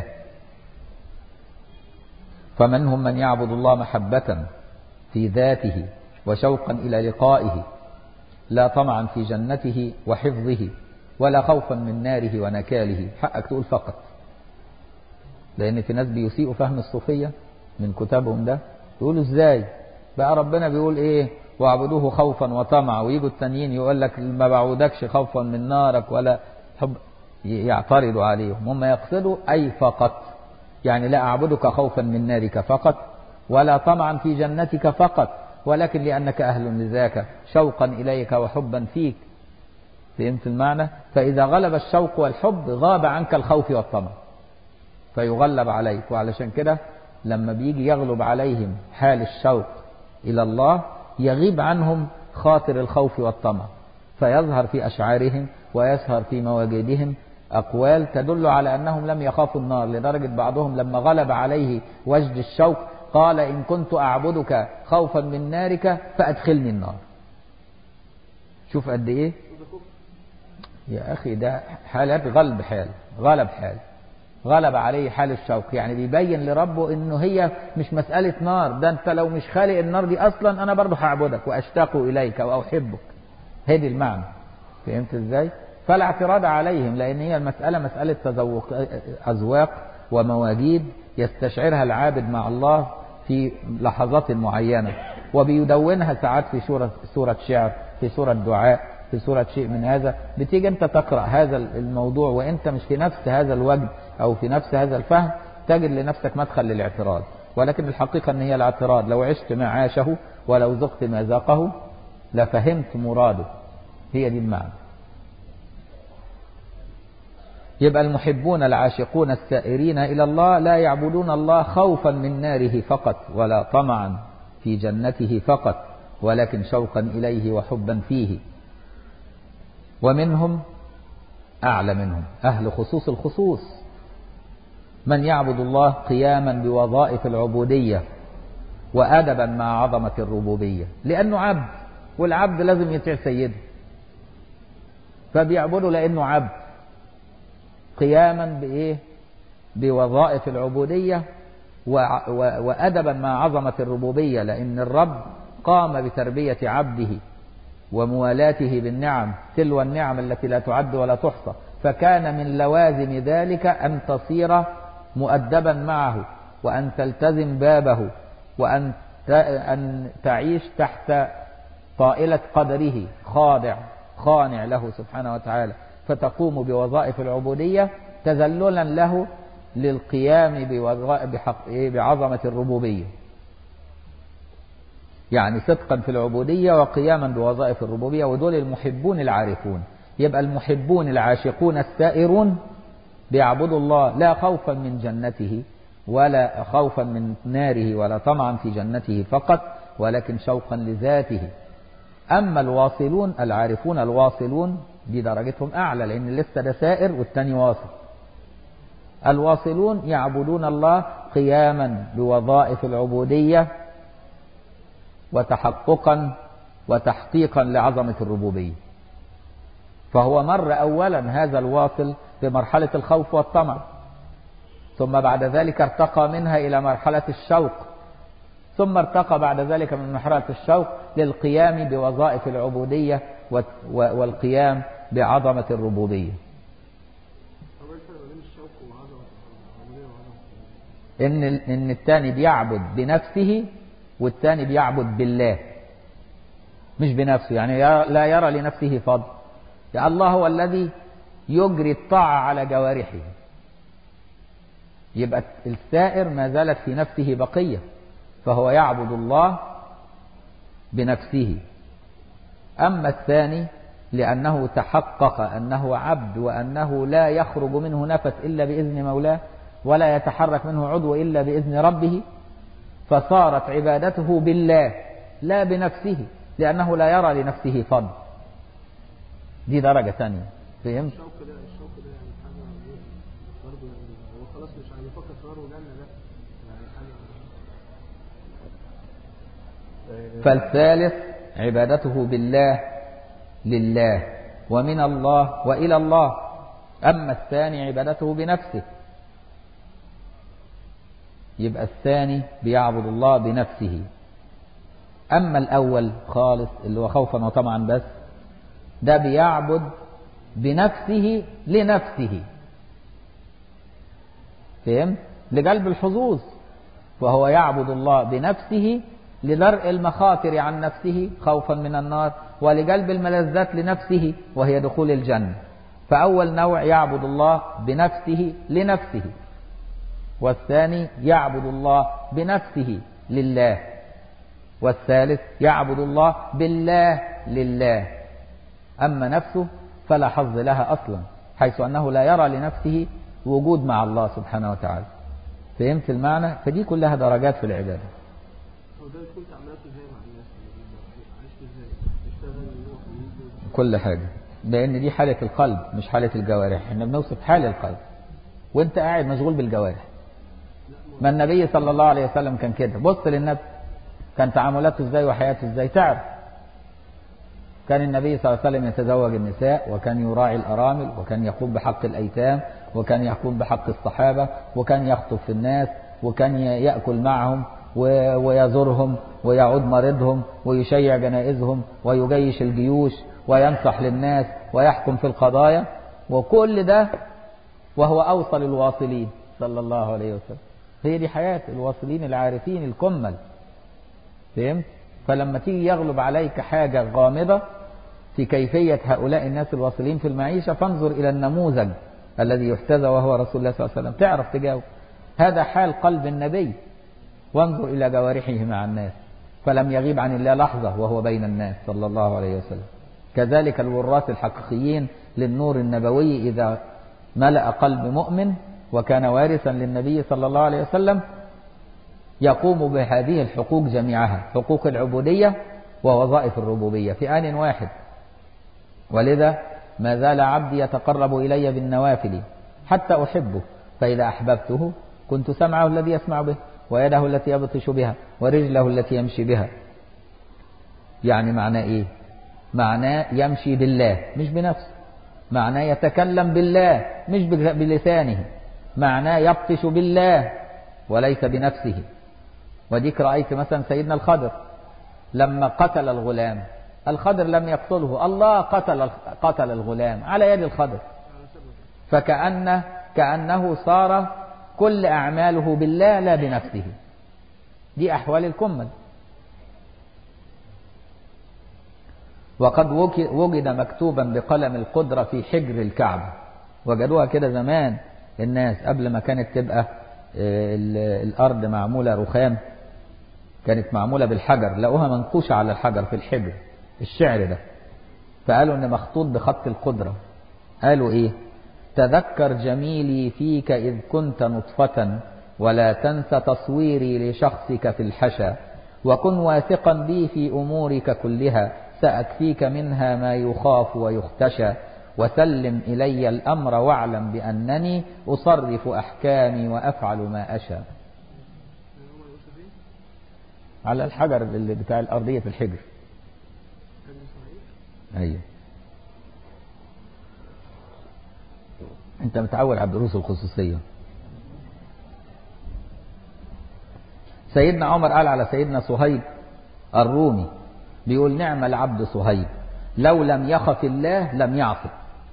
فمنهم من يعبد الله محبة في ذاته وشوقا إلى لقائه لا طمعا في جنته وحفظه ولا خوفا من ناره ونكاله حقك تقول فقط لأن في ناس بيسيئوا فهم الصوفية من كتابهم ده يقولوا ازاي بقى ربنا بيقول ايه واعبدوه خوفا وطمعا ويجوا التانيين يقول لك ما بعودكش خوفا من نارك ولا حب يعترضوا عليهم هم يقصدوا أي فقط يعني لا أعبدك خوفا من نارك فقط ولا طمعا في جنتك فقط ولكن لأنك أهل لذاك شوقا إليك وحبا فيك فهمت المعنى فإذا غلب الشوق والحب غاب عنك الخوف والطمع فيغلب عليك وعلشان كده لما بيجي يغلب عليهم حال الشوق إلى الله يغيب عنهم خاطر الخوف والطمع فيظهر في أشعارهم ويظهر في مواجدهم أقوال تدل على أنهم لم يخافوا النار لدرجة بعضهم لما غلب عليه وجد الشوق قال إن كنت أعبدك خوفا من نارك فأدخلني النار شوف قد إيه يا أخي ده حالات غلب حال غلب حال غلب عليه حال الشوق يعني بيبين لربه انه هي مش مسألة نار ده انت لو مش خالق النار دي اصلا انا برضه هعبدك واشتاق اليك واحبك هذه المعنى فهمت ازاي فلا اعتراض عليهم لان هي المسألة مسألة تذوق اذواق ومواجيد يستشعرها العابد مع الله في لحظات معينة وبيدونها ساعات في سورة, سورة شعر في سورة دعاء في سورة شيء من هذا بتيجي انت تقرأ هذا الموضوع وانت مش في نفس هذا الوجد او في نفس هذا الفهم تجد لنفسك مدخل للاعتراض ولكن الحقيقة ان هي الاعتراض لو عشت ما عاشه ولو ذقت ما ذاقه لفهمت مراده هي دي المعنى يبقى المحبون العاشقون السائرين إلى الله لا يعبدون الله خوفا من ناره فقط ولا طمعا في جنته فقط ولكن شوقا إليه وحبا فيه ومنهم أعلى منهم أهل خصوص الخصوص من يعبد الله قياما بوظائف العبودية وأدبا مع عظمة الربوبية لأنه عبد والعبد لازم يطيع سيده فبيعبده لأنه عبد قياما بإيه بوظائف العبودية وأدبا مع عظمة الربوبية لأن الرب قام بتربية عبده وموالاته بالنعم تلو النعم التي لا تعد ولا تحصى فكان من لوازم ذلك أن تصير مؤدبا معه وأن تلتزم بابه وأن أن تعيش تحت طائلة قدره خاضع خانع له سبحانه وتعالى فتقوم بوظائف العبودية تذللا له للقيام بعظمة الربوبية يعني صدقا في العبودية وقياما بوظائف الربوبية ودول المحبون العارفون يبقى المحبون العاشقون السائرون بيعبدوا الله لا خوفا من جنته ولا خوفا من ناره ولا طمعا في جنته فقط ولكن شوقا لذاته أما الواصلون العارفون الواصلون دي درجتهم أعلى لأن لسه ده سائر والتاني واصل الواصلون يعبدون الله قياما بوظائف العبودية وتحققا وتحقيقا لعظمة الربوبية فهو مر أولا هذا الواصل بمرحلة الخوف والطمع ثم بعد ذلك ارتقى منها إلى مرحلة الشوق ثم ارتقى بعد ذلك من مرحلة الشوق للقيام بوظائف العبودية والقيام بعظمة الربوبية إن إن الثاني بيعبد بنفسه والثاني بيعبد بالله مش بنفسه يعني لا يرى لنفسه فضل يعني الله هو الذي يجري الطاعة على جوارحه يبقى السائر ما زالت في نفسه بقية فهو يعبد الله بنفسه أما الثاني لأنه تحقق أنه عبد وأنه لا يخرج منه نفس إلا بإذن مولاه ولا يتحرك منه عضو إلا بإذن ربه فصارت عبادته بالله لا بنفسه لأنه لا يرى لنفسه فضل دي درجة ثانية فهمت؟ الشوق ده الشوق ده يعني حاجة برضه يعني هو خلاص مش هيفكر في نار وجنة ده يعني حاجة فالثالث عبادته بالله لله ومن الله وإلى الله أما الثاني عبادته بنفسه يبقى الثاني بيعبد الله بنفسه أما الأول خالص اللي هو خوفا وطمعا بس ده بيعبد بنفسه لنفسه فهم؟ لجلب الحظوظ وهو يعبد الله بنفسه لدرء المخاطر عن نفسه خوفا من النار ولجلب الملذات لنفسه وهي دخول الجنة فأول نوع يعبد الله بنفسه لنفسه والثاني يعبد الله بنفسه لله والثالث يعبد الله بالله لله أما نفسه فلا حظ لها أصلا حيث أنه لا يرى لنفسه وجود مع الله سبحانه وتعالى فهمت المعنى فدي كلها درجات في العبادة هو ده كنت عملته ازاي مع الناس عشت ازاي اشتغل يروح ويجي كل حاجة لأن دي حالة القلب مش حالة الجوارح احنا بنوصف حال القلب وانت قاعد مشغول بالجوارح ما النبي صلى الله عليه وسلم كان كده بص للنبي كان تعاملاته ازاي وحياته ازاي تعرف كان النبي صلى الله عليه وسلم يتزوج النساء وكان يراعي الأرامل وكان يقوم بحق الأيتام وكان يقوم بحق الصحابة وكان يخطب في الناس وكان يأكل معهم ويزورهم ويعود مريضهم ويشيع جنائزهم ويجيش الجيوش وينصح للناس ويحكم في القضايا وكل ده وهو أوصل الواصلين صلى الله عليه وسلم هي دي حياة الواصلين العارفين الكمل فهمت؟ فلما تيجي يغلب عليك حاجة غامضة في كيفية هؤلاء الناس الواصلين في المعيشة فانظر إلى النموذج الذي يحتذى وهو رسول الله صلى الله عليه وسلم تعرف تجاوب هذا حال قلب النبي وانظر إلى جوارحه مع الناس فلم يغيب عن الله لحظة وهو بين الناس صلى الله عليه وسلم كذلك الوراث الحقيقيين للنور النبوي إذا ملأ قلب مؤمن وكان وارثا للنبي صلى الله عليه وسلم يقوم بهذه الحقوق جميعها حقوق العبودية ووظائف الربوبية في آن واحد ولذا ما زال عبدي يتقرب إلي بالنوافل حتى أحبه فإذا أحببته كنت سمعه الذي يسمع به ويده التي يبطش بها ورجله التي يمشي بها يعني معناه إيه معناه يمشي بالله مش بنفسه معناه يتكلم بالله مش بلسانه معناه يبطش بالله وليس بنفسه وديك رأيت مثلا سيدنا الخضر لما قتل الغلام الخضر لم يقتله الله قتل قتل الغلام على يد الخضر فكأن كأنه صار كل أعماله بالله لا بنفسه دي أحوال الكمل وقد وجد مكتوبا بقلم القدرة في حجر الكعبة وجدوها كده زمان الناس قبل ما كانت تبقى الأرض معمولة رخام كانت معمولة بالحجر لقوها منقوشة على الحجر في الحجر الشعر ده فقالوا ان مخطوط بخط القدرة قالوا ايه تذكر جميلي فيك إذ كنت نطفة ولا تنس تصويري لشخصك في الحشا وكن واثقا بي في أمورك كلها سأكفيك منها ما يخاف ويختشى وسلم إلي الأمر واعلم بأنني أصرف أحكامي وأفعل ما أشاء على الحجر اللي بتاع الأرضية في الحجر أيوه أنت متعود على الدروس الخصوصية سيدنا عمر قال على سيدنا صهيب الرومي بيقول نعم العبد صهيب لو لم يخف الله لم يعصي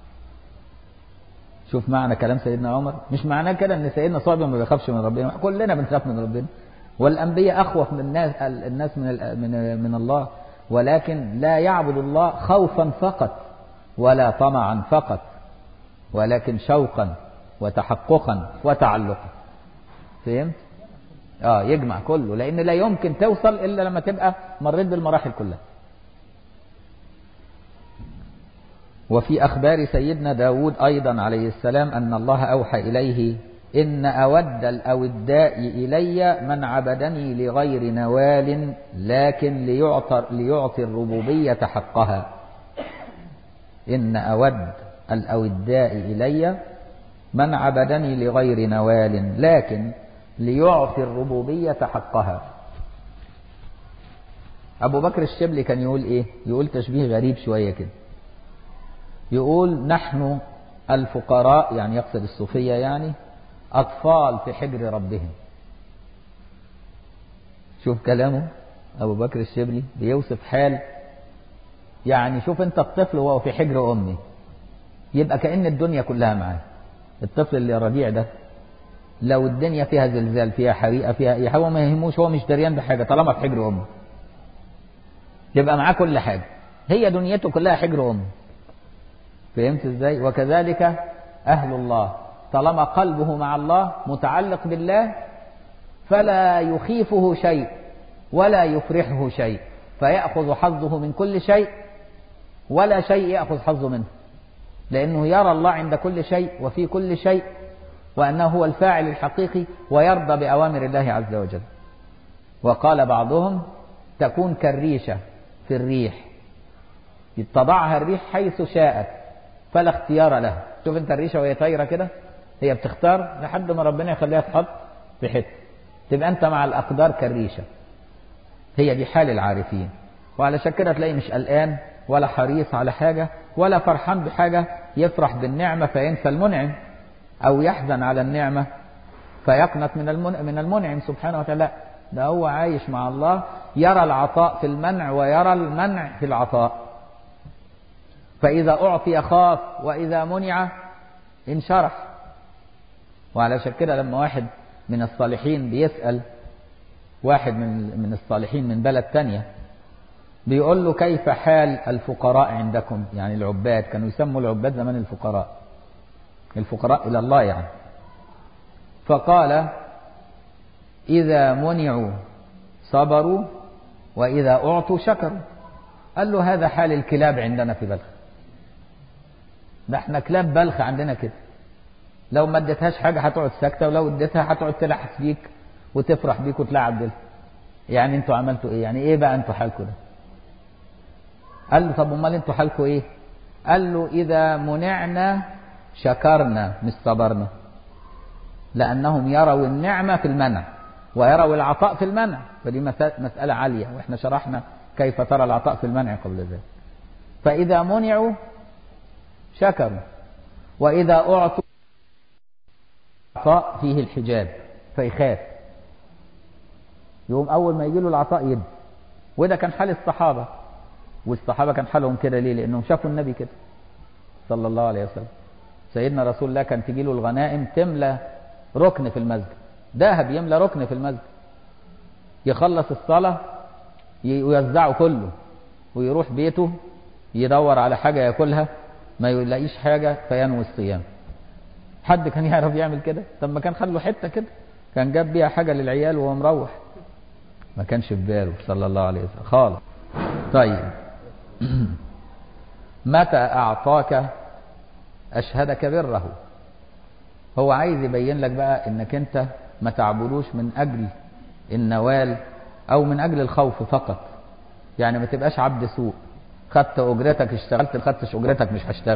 شوف معنى كلام سيدنا عمر مش معناه كده ان سيدنا صهيب ما بيخافش من ربنا كلنا بنخاف من ربنا والانبياء اخوف من الناس الناس من من من الله ولكن لا يعبد الله خوفا فقط ولا طمعا فقط ولكن شوقا وتحققا وتعلقا فهمت اه يجمع كله لان لا يمكن توصل الا لما تبقى مريت بالمراحل كلها وفي أخبار سيدنا داود أيضا عليه السلام أن الله أوحى إليه إن أود الأوداء إلي من عبدني لغير نوال لكن ليعطي, ليعطي الربوبية حقها إن أود الأوداء إلي من عبدني لغير نوال لكن ليعطي الربوبية حقها أبو بكر الشبلي كان يقول إيه يقول تشبيه غريب شوية كده يقول نحن الفقراء يعني يقصد الصوفية يعني أطفال في حجر ربهم شوف كلامه أبو بكر الشبلي بيوصف حال يعني شوف أنت الطفل وهو في حجر أمي يبقى كأن الدنيا كلها معاه الطفل اللي رضيع ده لو الدنيا فيها زلزال فيها حريقة فيها أي حاجة ما يهموش هو مش دريان بحاجة طالما في حجر أمه يبقى معاه كل حاجة هي دنيته كلها حجر أمه فهمت ازاي وكذلك أهل الله طالما قلبه مع الله متعلق بالله فلا يخيفه شيء ولا يفرحه شيء فيأخذ حظه من كل شيء ولا شيء يأخذ حظه منه لأنه يرى الله عند كل شيء وفي كل شيء وأنه هو الفاعل الحقيقي ويرضى بأوامر الله عز وجل وقال بعضهم تكون كالريشة في الريح تضعها الريح حيث شاءت فلا اختيار لها شوف انت الريشه وهي طايره كده هي بتختار لحد ما ربنا يخليها تحط في حته تبقى انت مع الاقدار كالريشه هي دي حال العارفين وعلشان كده تلاقي مش قلقان ولا حريص على حاجه ولا فرحان بحاجه يفرح بالنعمه فينسى المنعم او يحزن على النعمه فيقنط من المن... من المنعم سبحانه وتعالى ده هو عايش مع الله يرى العطاء في المنع ويرى المنع في العطاء فإذا أعطي خاف وإذا منع انشرح وعلشان كده لما واحد من الصالحين بيسأل واحد من من الصالحين من بلد تانية بيقول له كيف حال الفقراء عندكم يعني العباد كانوا يسموا العباد زمان الفقراء الفقراء إلى الله يعني فقال إذا منعوا صبروا وإذا أعطوا شكروا قال له هذا حال الكلاب عندنا في بلخ ده احنا كلاب بلخ عندنا كده لو ما اديتهاش حاجة هتقعد ساكتة ولو اديتها هتقعد تلحس بيك وتفرح بيك وتلعب بيها يعني انتوا عملتوا ايه يعني ايه بقى انتوا حالكم ده قال له طب امال انتوا حالكم ايه قال له اذا منعنا شكرنا مش صبرنا لانهم يروا النعمة في المنع ويروا العطاء في المنع فدي مسألة عالية واحنا شرحنا كيف ترى العطاء في المنع قبل ذلك فإذا منعوا شكروا وإذا أعطوا عطاء فيه الحجاب فيخاف يقوم أول ما يجي له العطاء يد وده كان حال الصحابة والصحابة كان حالهم كده ليه لأنهم شافوا النبي كده صلى الله عليه وسلم سيدنا رسول الله كان تجي له الغنائم تملى ركن في المسجد ذهب يملى ركن في المسجد يخلص الصلاة ويوزعه كله ويروح بيته يدور على حاجة ياكلها ما يلاقيش حاجة فينوي الصيام حد كان يعرف يعمل كده طب ما كان خد له حتة كده كان جاب بيها حاجة للعيال وهو مروح ما كانش في باله صلى الله عليه وسلم خالص طيب متى أعطاك أشهدك بره هو عايز يبين لك بقى انك انت ما تعبدوش من اجل النوال او من اجل الخوف فقط يعني ما تبقاش عبد سوء خدت اجرتك اشتغلت ما خدتش اجرتك مش هشتغل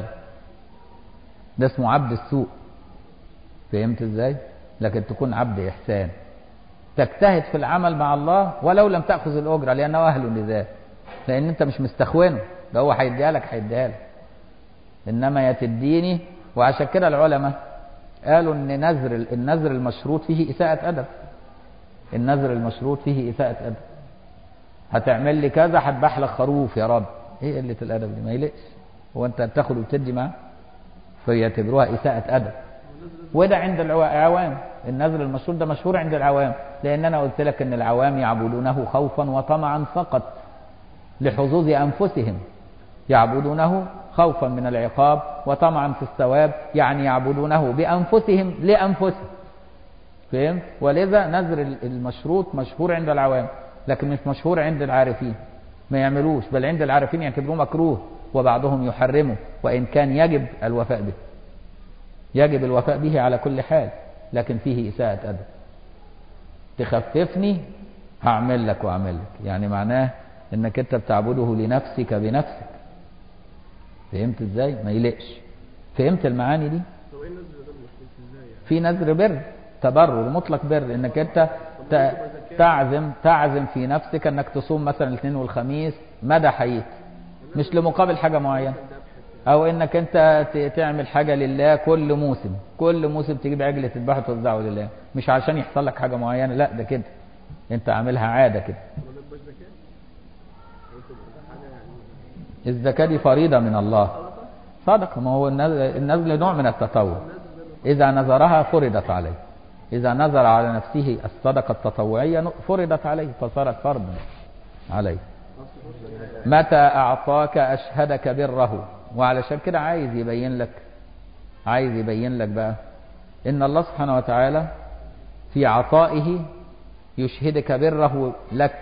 ده اسمه عبد السوء فهمت ازاي لكن تكون عبد احسان تجتهد في العمل مع الله ولو لم تاخذ الاجره لانه اهل لذلك لان انت مش مستخونه ده هو هيديها لك هيديها لك انما يا تديني وعشان كده العلماء قالوا ان نذر النذر المشروط فيه اساءة ادب النذر المشروط فيه اساءة ادب هتعمل لي كذا هذبح لك خروف يا رب ايه قلة الادب دي ما يلقش هو انت بتاخد وتدي معاه فيعتبروها اساءة ادب وده عند العوام النذر المشروط ده مشهور عند العوام لان انا قلت لك ان العوام يعبدونه خوفا وطمعا فقط لحظوظ انفسهم يعبدونه خوفا من العقاب وطمعا في الثواب يعني يعبدونه بأنفسهم لأنفسهم فهمت ولذا نذر المشروط مشهور عند العوام لكن مش مشهور عند العارفين ما يعملوش بل عند العارفين يعتبروه مكروه وبعضهم يحرمه وإن كان يجب الوفاء به يجب الوفاء به على كل حال لكن فيه إساءة أدب تخففني هعمل لك وأعمل لك يعني معناه انك انت بتعبده لنفسك بنفسك فهمت ازاي ما يلقش فهمت المعاني دي طب ايه النذر ده المشروط ازاي يعني؟ في نذر بر تبرر مطلق بر انك انت ت- تعزم تعزم في نفسك انك تصوم مثلا الاثنين والخميس مدى حياتك مش لمقابل حاجه معينه او انك انت ت- تعمل حاجه لله كل موسم كل موسم تجيب عجل تذبحه وتوزعه لله مش عشان يحصل لك حاجه معينه لا ده كده انت عاملها عاده كده ما ده مبقاش زكاة؟ أو تبقى حاجة يعني الزكاه دي فريضه من الله صدقه ما هو النذر النذر نوع من التطوع إذا نذرها فرضت عليه إذا نذر على نفسه الصدقة التطوعية فرضت عليه فصارت فرضا عليه متى أعطاك أشهدك بره وعلشان كده عايز يبين لك عايز يبين لك بقى إن الله سبحانه وتعالى في عطائه يشهدك بره لك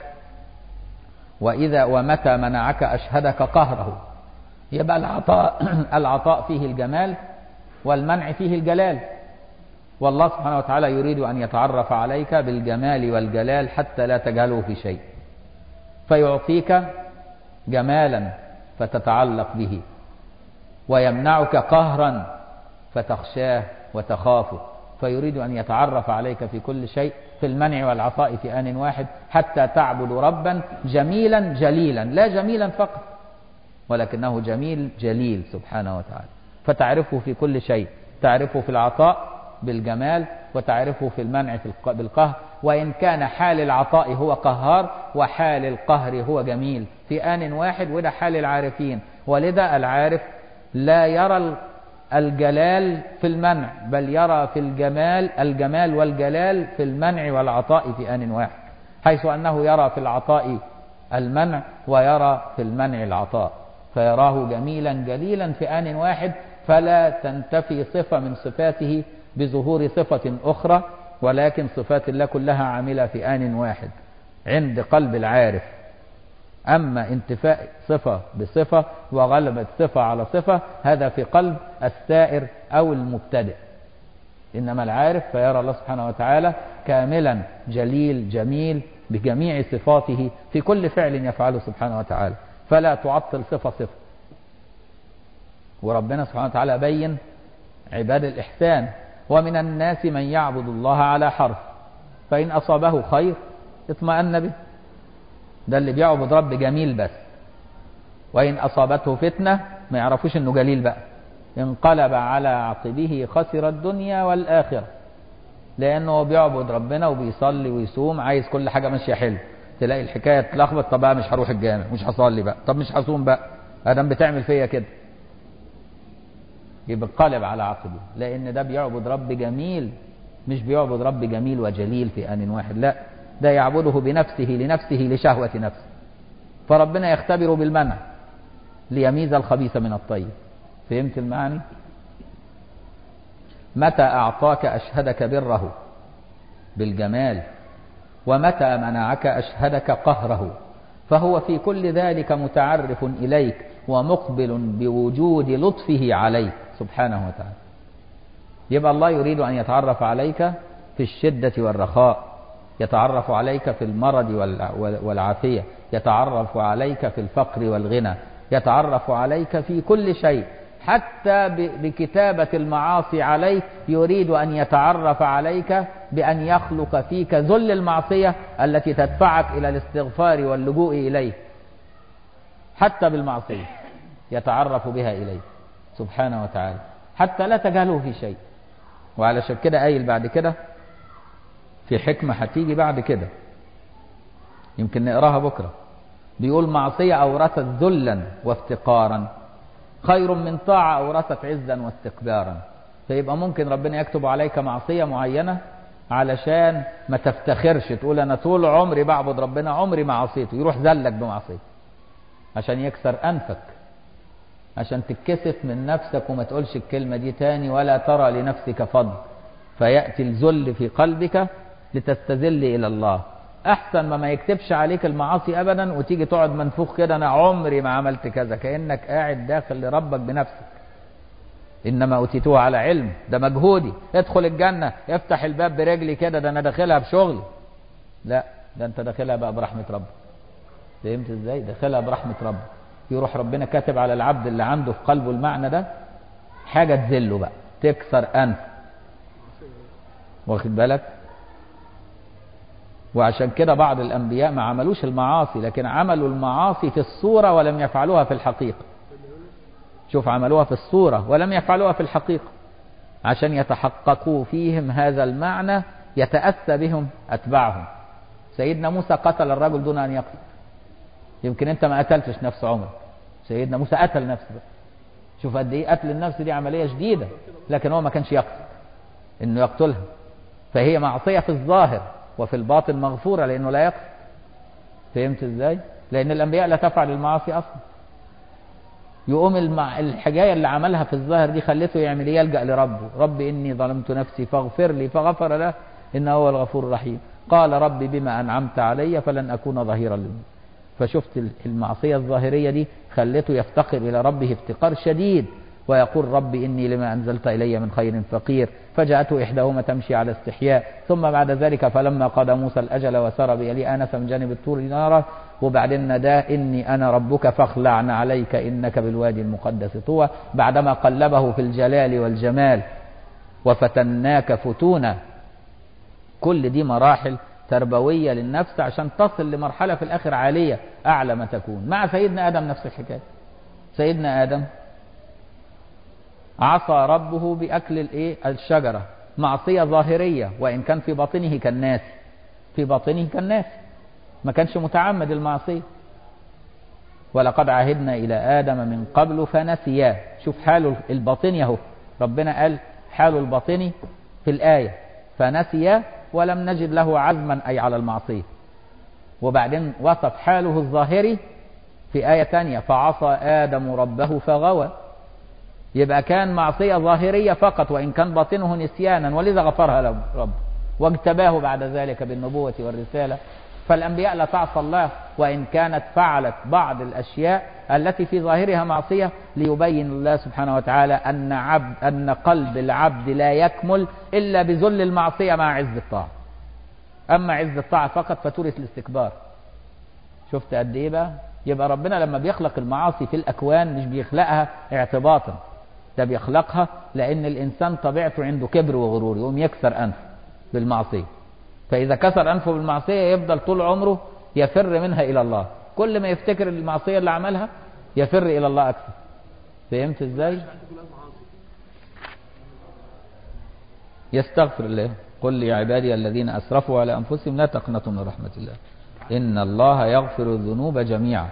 وإذا ومتى منعك أشهدك قهره يبقى العطاء العطاء فيه الجمال والمنع فيه الجلال والله سبحانه وتعالى يريد أن يتعرف عليك بالجمال والجلال حتى لا تجهله في شيء فيعطيك جمالا فتتعلق به ويمنعك قهرا فتخشاه وتخافه فيريد أن يتعرف عليك في كل شيء في المنع والعطاء في آن واحد حتى تعبد ربا جميلا جليلا لا جميلا فقط ولكنه جميل جليل سبحانه وتعالى فتعرفه في كل شيء تعرفه في العطاء بالجمال وتعرفه في المنع في الق- بالقهر وإن كان حال العطاء هو قهار وحال القهر هو جميل في آن واحد وده حال العارفين ولذا العارف لا يرى ال- الجلال في المنع بل يرى في الجمال الجمال والجلال في المنع والعطاء في آن واحد حيث أنه يرى في العطاء المنع ويرى في المنع العطاء فيراه جميلا جليلا في آن واحد فلا تنتفي صفة من صفاته بظهور صفة أخرى ولكن صفات الله كلها عاملة في آن واحد عند قلب العارف أما انتفاء صفة بصفة وغلبة صفة على صفة هذا في قلب السائر أو المبتدئ إنما العارف فيرى الله سبحانه وتعالى كاملا جليل جميل بجميع صفاته في كل فعل يفعله سبحانه وتعالى فلا تعطل صفة صفة وربنا سبحانه وتعالى بين عباد الإحسان ومن الناس من يعبد الله على حرف فإن أصابه خير اطمأن به ده اللي بيعبد رب جميل بس وإن أصابته فتنة ما يعرفوش إنه جليل بقى انقلب على عقبه خسر الدنيا والآخرة لأنه بيعبد ربنا وبيصلي ويصوم عايز كل حاجة ماشية حلو تلاقي الحكاية تلخبط طب بقى مش هروح الجامع مش هصلي بقى طب مش هصوم بقى ادم بتعمل فيا كده يبقى انقلب على عقبه لأن ده بيعبد رب جميل مش بيعبد رب جميل وجليل في آن واحد لا ده يعبده بنفسه لنفسه لشهوة نفسه فربنا يختبر بالمنع ليميز الخبيث من الطيب فهمت المعنى متى أعطاك أشهدك بره بالجمال ومتى منعك أشهدك قهره فهو في كل ذلك متعرف إليك ومقبل بوجود لطفه عليك سبحانه وتعالى يبقى الله يريد أن يتعرف عليك في الشدة والرخاء يتعرف عليك في المرض والعافية يتعرف عليك في الفقر والغنى يتعرف عليك في كل شيء حتى بكتابة المعاصي عليك يريد أن يتعرف عليك بأن يخلق فيك ذل المعصية التي تدفعك إلى الاستغفار واللجوء إليه حتى بالمعصية يتعرف بها إليه سبحانه وتعالى حتى لا تجهله في شيء وعلشان كده قايل بعد كده في حكمة هتيجي بعد كده يمكن نقراها بكرة بيقول معصية أورثت ذلا وافتقارا خير من طاعة أورثت عزا واستكبارا فيبقى ممكن ربنا يكتب عليك معصية معينة علشان ما تفتخرش تقول أنا طول عمري بعبد ربنا عمري ما عصيته يروح ذلك بمعصيته عشان يكسر أنفك عشان تتكسف من نفسك وما تقولش الكلمة دي تاني ولا ترى لنفسك فضل فيأتي الذل في قلبك لتستذل إلى الله أحسن ما ما يكتبش عليك المعاصي أبدا وتيجي تقعد منفوخ كده أنا عمري ما عملت كذا كأنك قاعد داخل لربك بنفسك إنما أوتيتوه على علم ده مجهودي ادخل الجنة افتح الباب برجلي كده ده أنا داخلها بشغل لا ده أنت داخلها بقى برحمة ربك فهمت إزاي داخلها برحمة ربك يروح ربنا كاتب على العبد اللي عنده في قلبه المعنى ده حاجة تذله بقى تكسر أنف واخد بالك وعشان كده بعض الأنبياء ما عملوش المعاصي لكن عملوا المعاصي في الصورة ولم يفعلوها في الحقيقة شوف عملوها في الصورة ولم يفعلوها في الحقيقة عشان يتحققوا فيهم هذا المعنى يتأسى بهم أتباعهم سيدنا موسى قتل الرجل دون أن يقتل يمكن أنت ما قتلتش نفس عمرك سيدنا موسى قتل نفسه شوف قد إيه قتل النفس دي عملية شديدة لكن هو ما كانش يقتل إنه يقتلها فهي معصية في الظاهر وفي الباطن مغفورة لأنه لا يقصد فهمت ازاي لأن الأنبياء لا تفعل المعاصي أصلا يقوم المع... الحجاية اللي عملها في الظاهر دي خلته يعمل ايه يلجأ لربه رب إني ظلمت نفسي فاغفر لي فغفر له إنه هو الغفور الرحيم قال رب بما أنعمت علي فلن أكون ظهيرا للمؤمنين فشفت المعصية الظاهرية دي خلته يفتقر إلى ربه افتقار شديد ويقول رب إني لما أنزلت إلي من خير فقير فجاءته إحداهما تمشي على استحياء ثم بعد ذلك فلما قضى موسى الأجل وسار بيلي آنس من جانب الطور نارا وبعدين نداه إني أنا ربك فاخلعن عليك إنك بالوادي المقدس طوى بعدما قلبه في الجلال والجمال وفتناك فتونا كل دي مراحل تربوية للنفس عشان تصل لمرحلة في الآخر عالية أعلى ما تكون مع سيدنا آدم نفس الحكاية سيدنا آدم عصى ربه بأكل الإيه الشجرة معصية ظاهرية وإن كان في باطنه كالناس في باطنه كالناس ما كانش متعمد المعصية ولقد عهدنا إلى آدم من قبل فنسياه شوف حاله الباطني اهو ربنا قال حاله الباطني في الآية فنسي ولم نجد له عزما أي على المعصية وبعدين وصف حاله الظاهري في آية تانية فعصى آدم ربه فغوى يبقى كان معصية ظاهرية فقط وإن كان باطنه نسيانا ولذا غفرها له رب واجتباه بعد ذلك بالنبوة والرسالة فالأنبياء لا تعصى الله وإن كانت فعلت بعض الأشياء التي في ظاهرها معصية ليبين الله سبحانه وتعالى أن عبد أن قلب العبد لا يكمل إلا بذل المعصية مع عز الطاعة أما عز الطاعة فقط فتورث الاستكبار شفت قد إيه بقى يبقى ربنا لما بيخلق المعاصي في الأكوان مش بيخلقها اعتباطا ده بيخلقها لأن الإنسان طبيعته عنده كبر وغرور يقوم يكسر أنفه بالمعصية فإذا كسر أنفه بالمعصية يفضل طول عمره يفر منها إلى الله كل ما يفتكر المعصية اللي عملها يفر إلى الله أكثر فهمت إزاي يستغفر الله قل لعبادي الذين أسرفوا على أنفسهم لا تقنطوا من رحمة الله إن الله يغفر الذنوب جميعا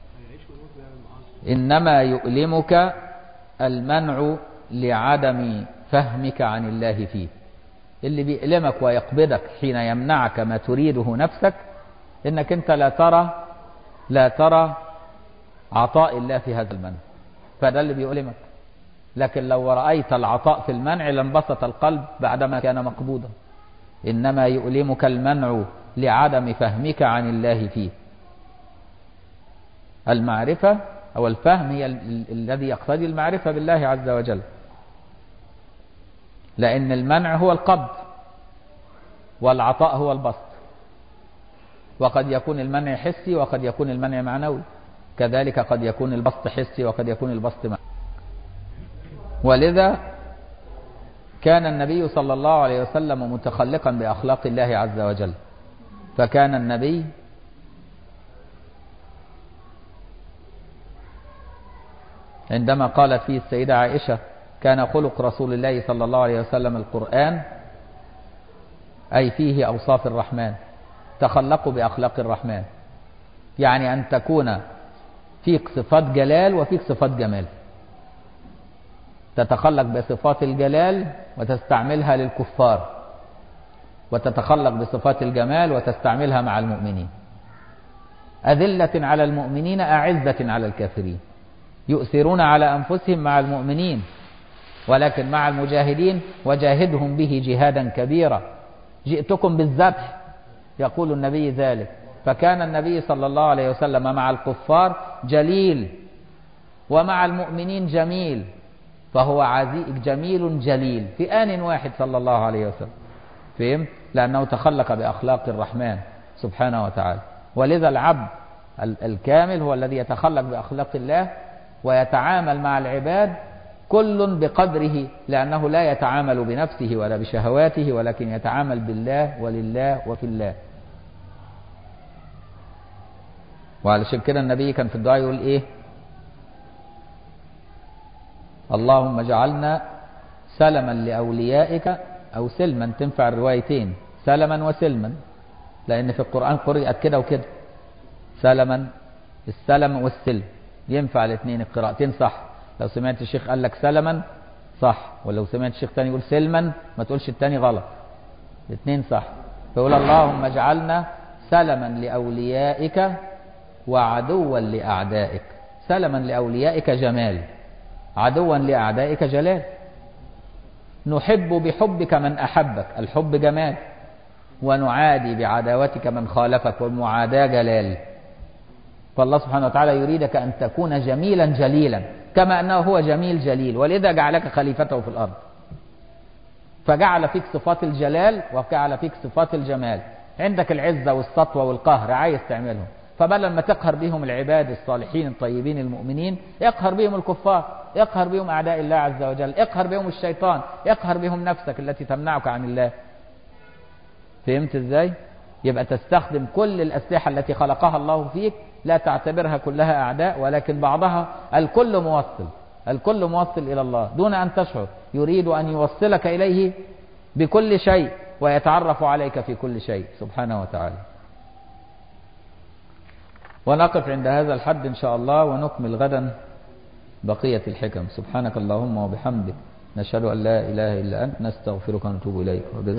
إنما يؤلمك المنع لعدم فهمك عن الله فيه اللي بيألمك ويقبضك حين يمنعك ما تريده نفسك انك انت لا ترى لا ترى عطاء الله في هذا المنع فده اللي بيؤلمك لكن لو رأيت العطاء في المنع لانبسط القلب بعدما كان مقبوضا إنما يؤلمك المنع لعدم فهمك عن الله فيه المعرفة أو الفهم هي الذي يقتضي المعرفة بالله عز وجل لأن المنع هو القبض والعطاء هو البسط وقد يكون المنع حسي وقد يكون المنع معنوي كذلك قد يكون البسط حسي وقد يكون البسط معنوي ولذا كان النبي صلى الله عليه وسلم متخلقا بأخلاق الله عز وجل فكان النبي عندما قالت فيه السيدة عائشة كان خلق رسول الله صلى الله عليه وسلم القرآن أي فيه أوصاف الرحمن تخلقوا بأخلاق الرحمن يعني أن تكون فيك صفات جلال وفيك صفات جمال تتخلق بصفات الجلال وتستعملها للكفار وتتخلق بصفات الجمال وتستعملها مع المؤمنين أذلة على المؤمنين أعزة على الكافرين يؤثرون على أنفسهم مع المؤمنين ولكن مع المجاهدين وجاهدهم به جهادا كبيرا جئتكم بالذبح يقول النبي ذلك فكان النبي صلى الله عليه وسلم مع الكفار جليل ومع المؤمنين جميل فهو عزيز جميل جليل في آن واحد صلى الله عليه وسلم فهم؟ لأنه تخلق بأخلاق الرحمن سبحانه وتعالى ولذا العبد الكامل هو الذي يتخلق بأخلاق الله ويتعامل مع العباد كل بقدره لأنه لا يتعامل بنفسه ولا بشهواته ولكن يتعامل بالله ولله وفي الله وعلشان كده النبي كان في الدعاء يقول ايه اللهم اجعلنا سلما لأوليائك أو سلما تنفع الروايتين سلما وسلما لأن في القرآن قرئت كده وكده سلما السلم والسلم ينفع الاثنين القراءتين صح لو سمعت الشيخ قال لك سلما صح ولو سمعت الشيخ تاني يقول سلما ما تقولش التاني غلط الاثنين صح فيقول اللهم اجعلنا سلما لأوليائك وعدوا لأعدائك سلما لأوليائك جمال عدوا لأعدائك جلال نحب بحبك من أحبك الحب جمال ونعادي بعداوتك من خالفك والمعاداة جلال فالله سبحانه وتعالى يريدك أن تكون جميلا جليلا كما أنه هو جميل جليل ولذا جعلك خليفته في الأرض فجعل فيك صفات الجلال وجعل فيك صفات الجمال عندك العزة والسطوة والقهر عايز تعملهم فبدل ما تقهر بهم العباد الصالحين الطيبين المؤمنين اقهر بهم الكفار اقهر بهم أعداء الله عز وجل اقهر بهم الشيطان اقهر بهم نفسك التي تمنعك عن الله فهمت ازاي يبقى تستخدم كل الأسلحة التي خلقها الله فيك لا تعتبرها كلها أعداء ولكن بعضها الكل موصل الكل موصل إلى الله دون أن تشعر يريد أن يوصلك إليه بكل شيء ويتعرف عليك في كل شيء سبحانه وتعالى ونقف عند هذا الحد إن شاء الله ونكمل غدا بقية الحكم سبحانك اللهم وبحمدك نشهد أن لا إله إلا أنت نستغفرك ونتوب إليك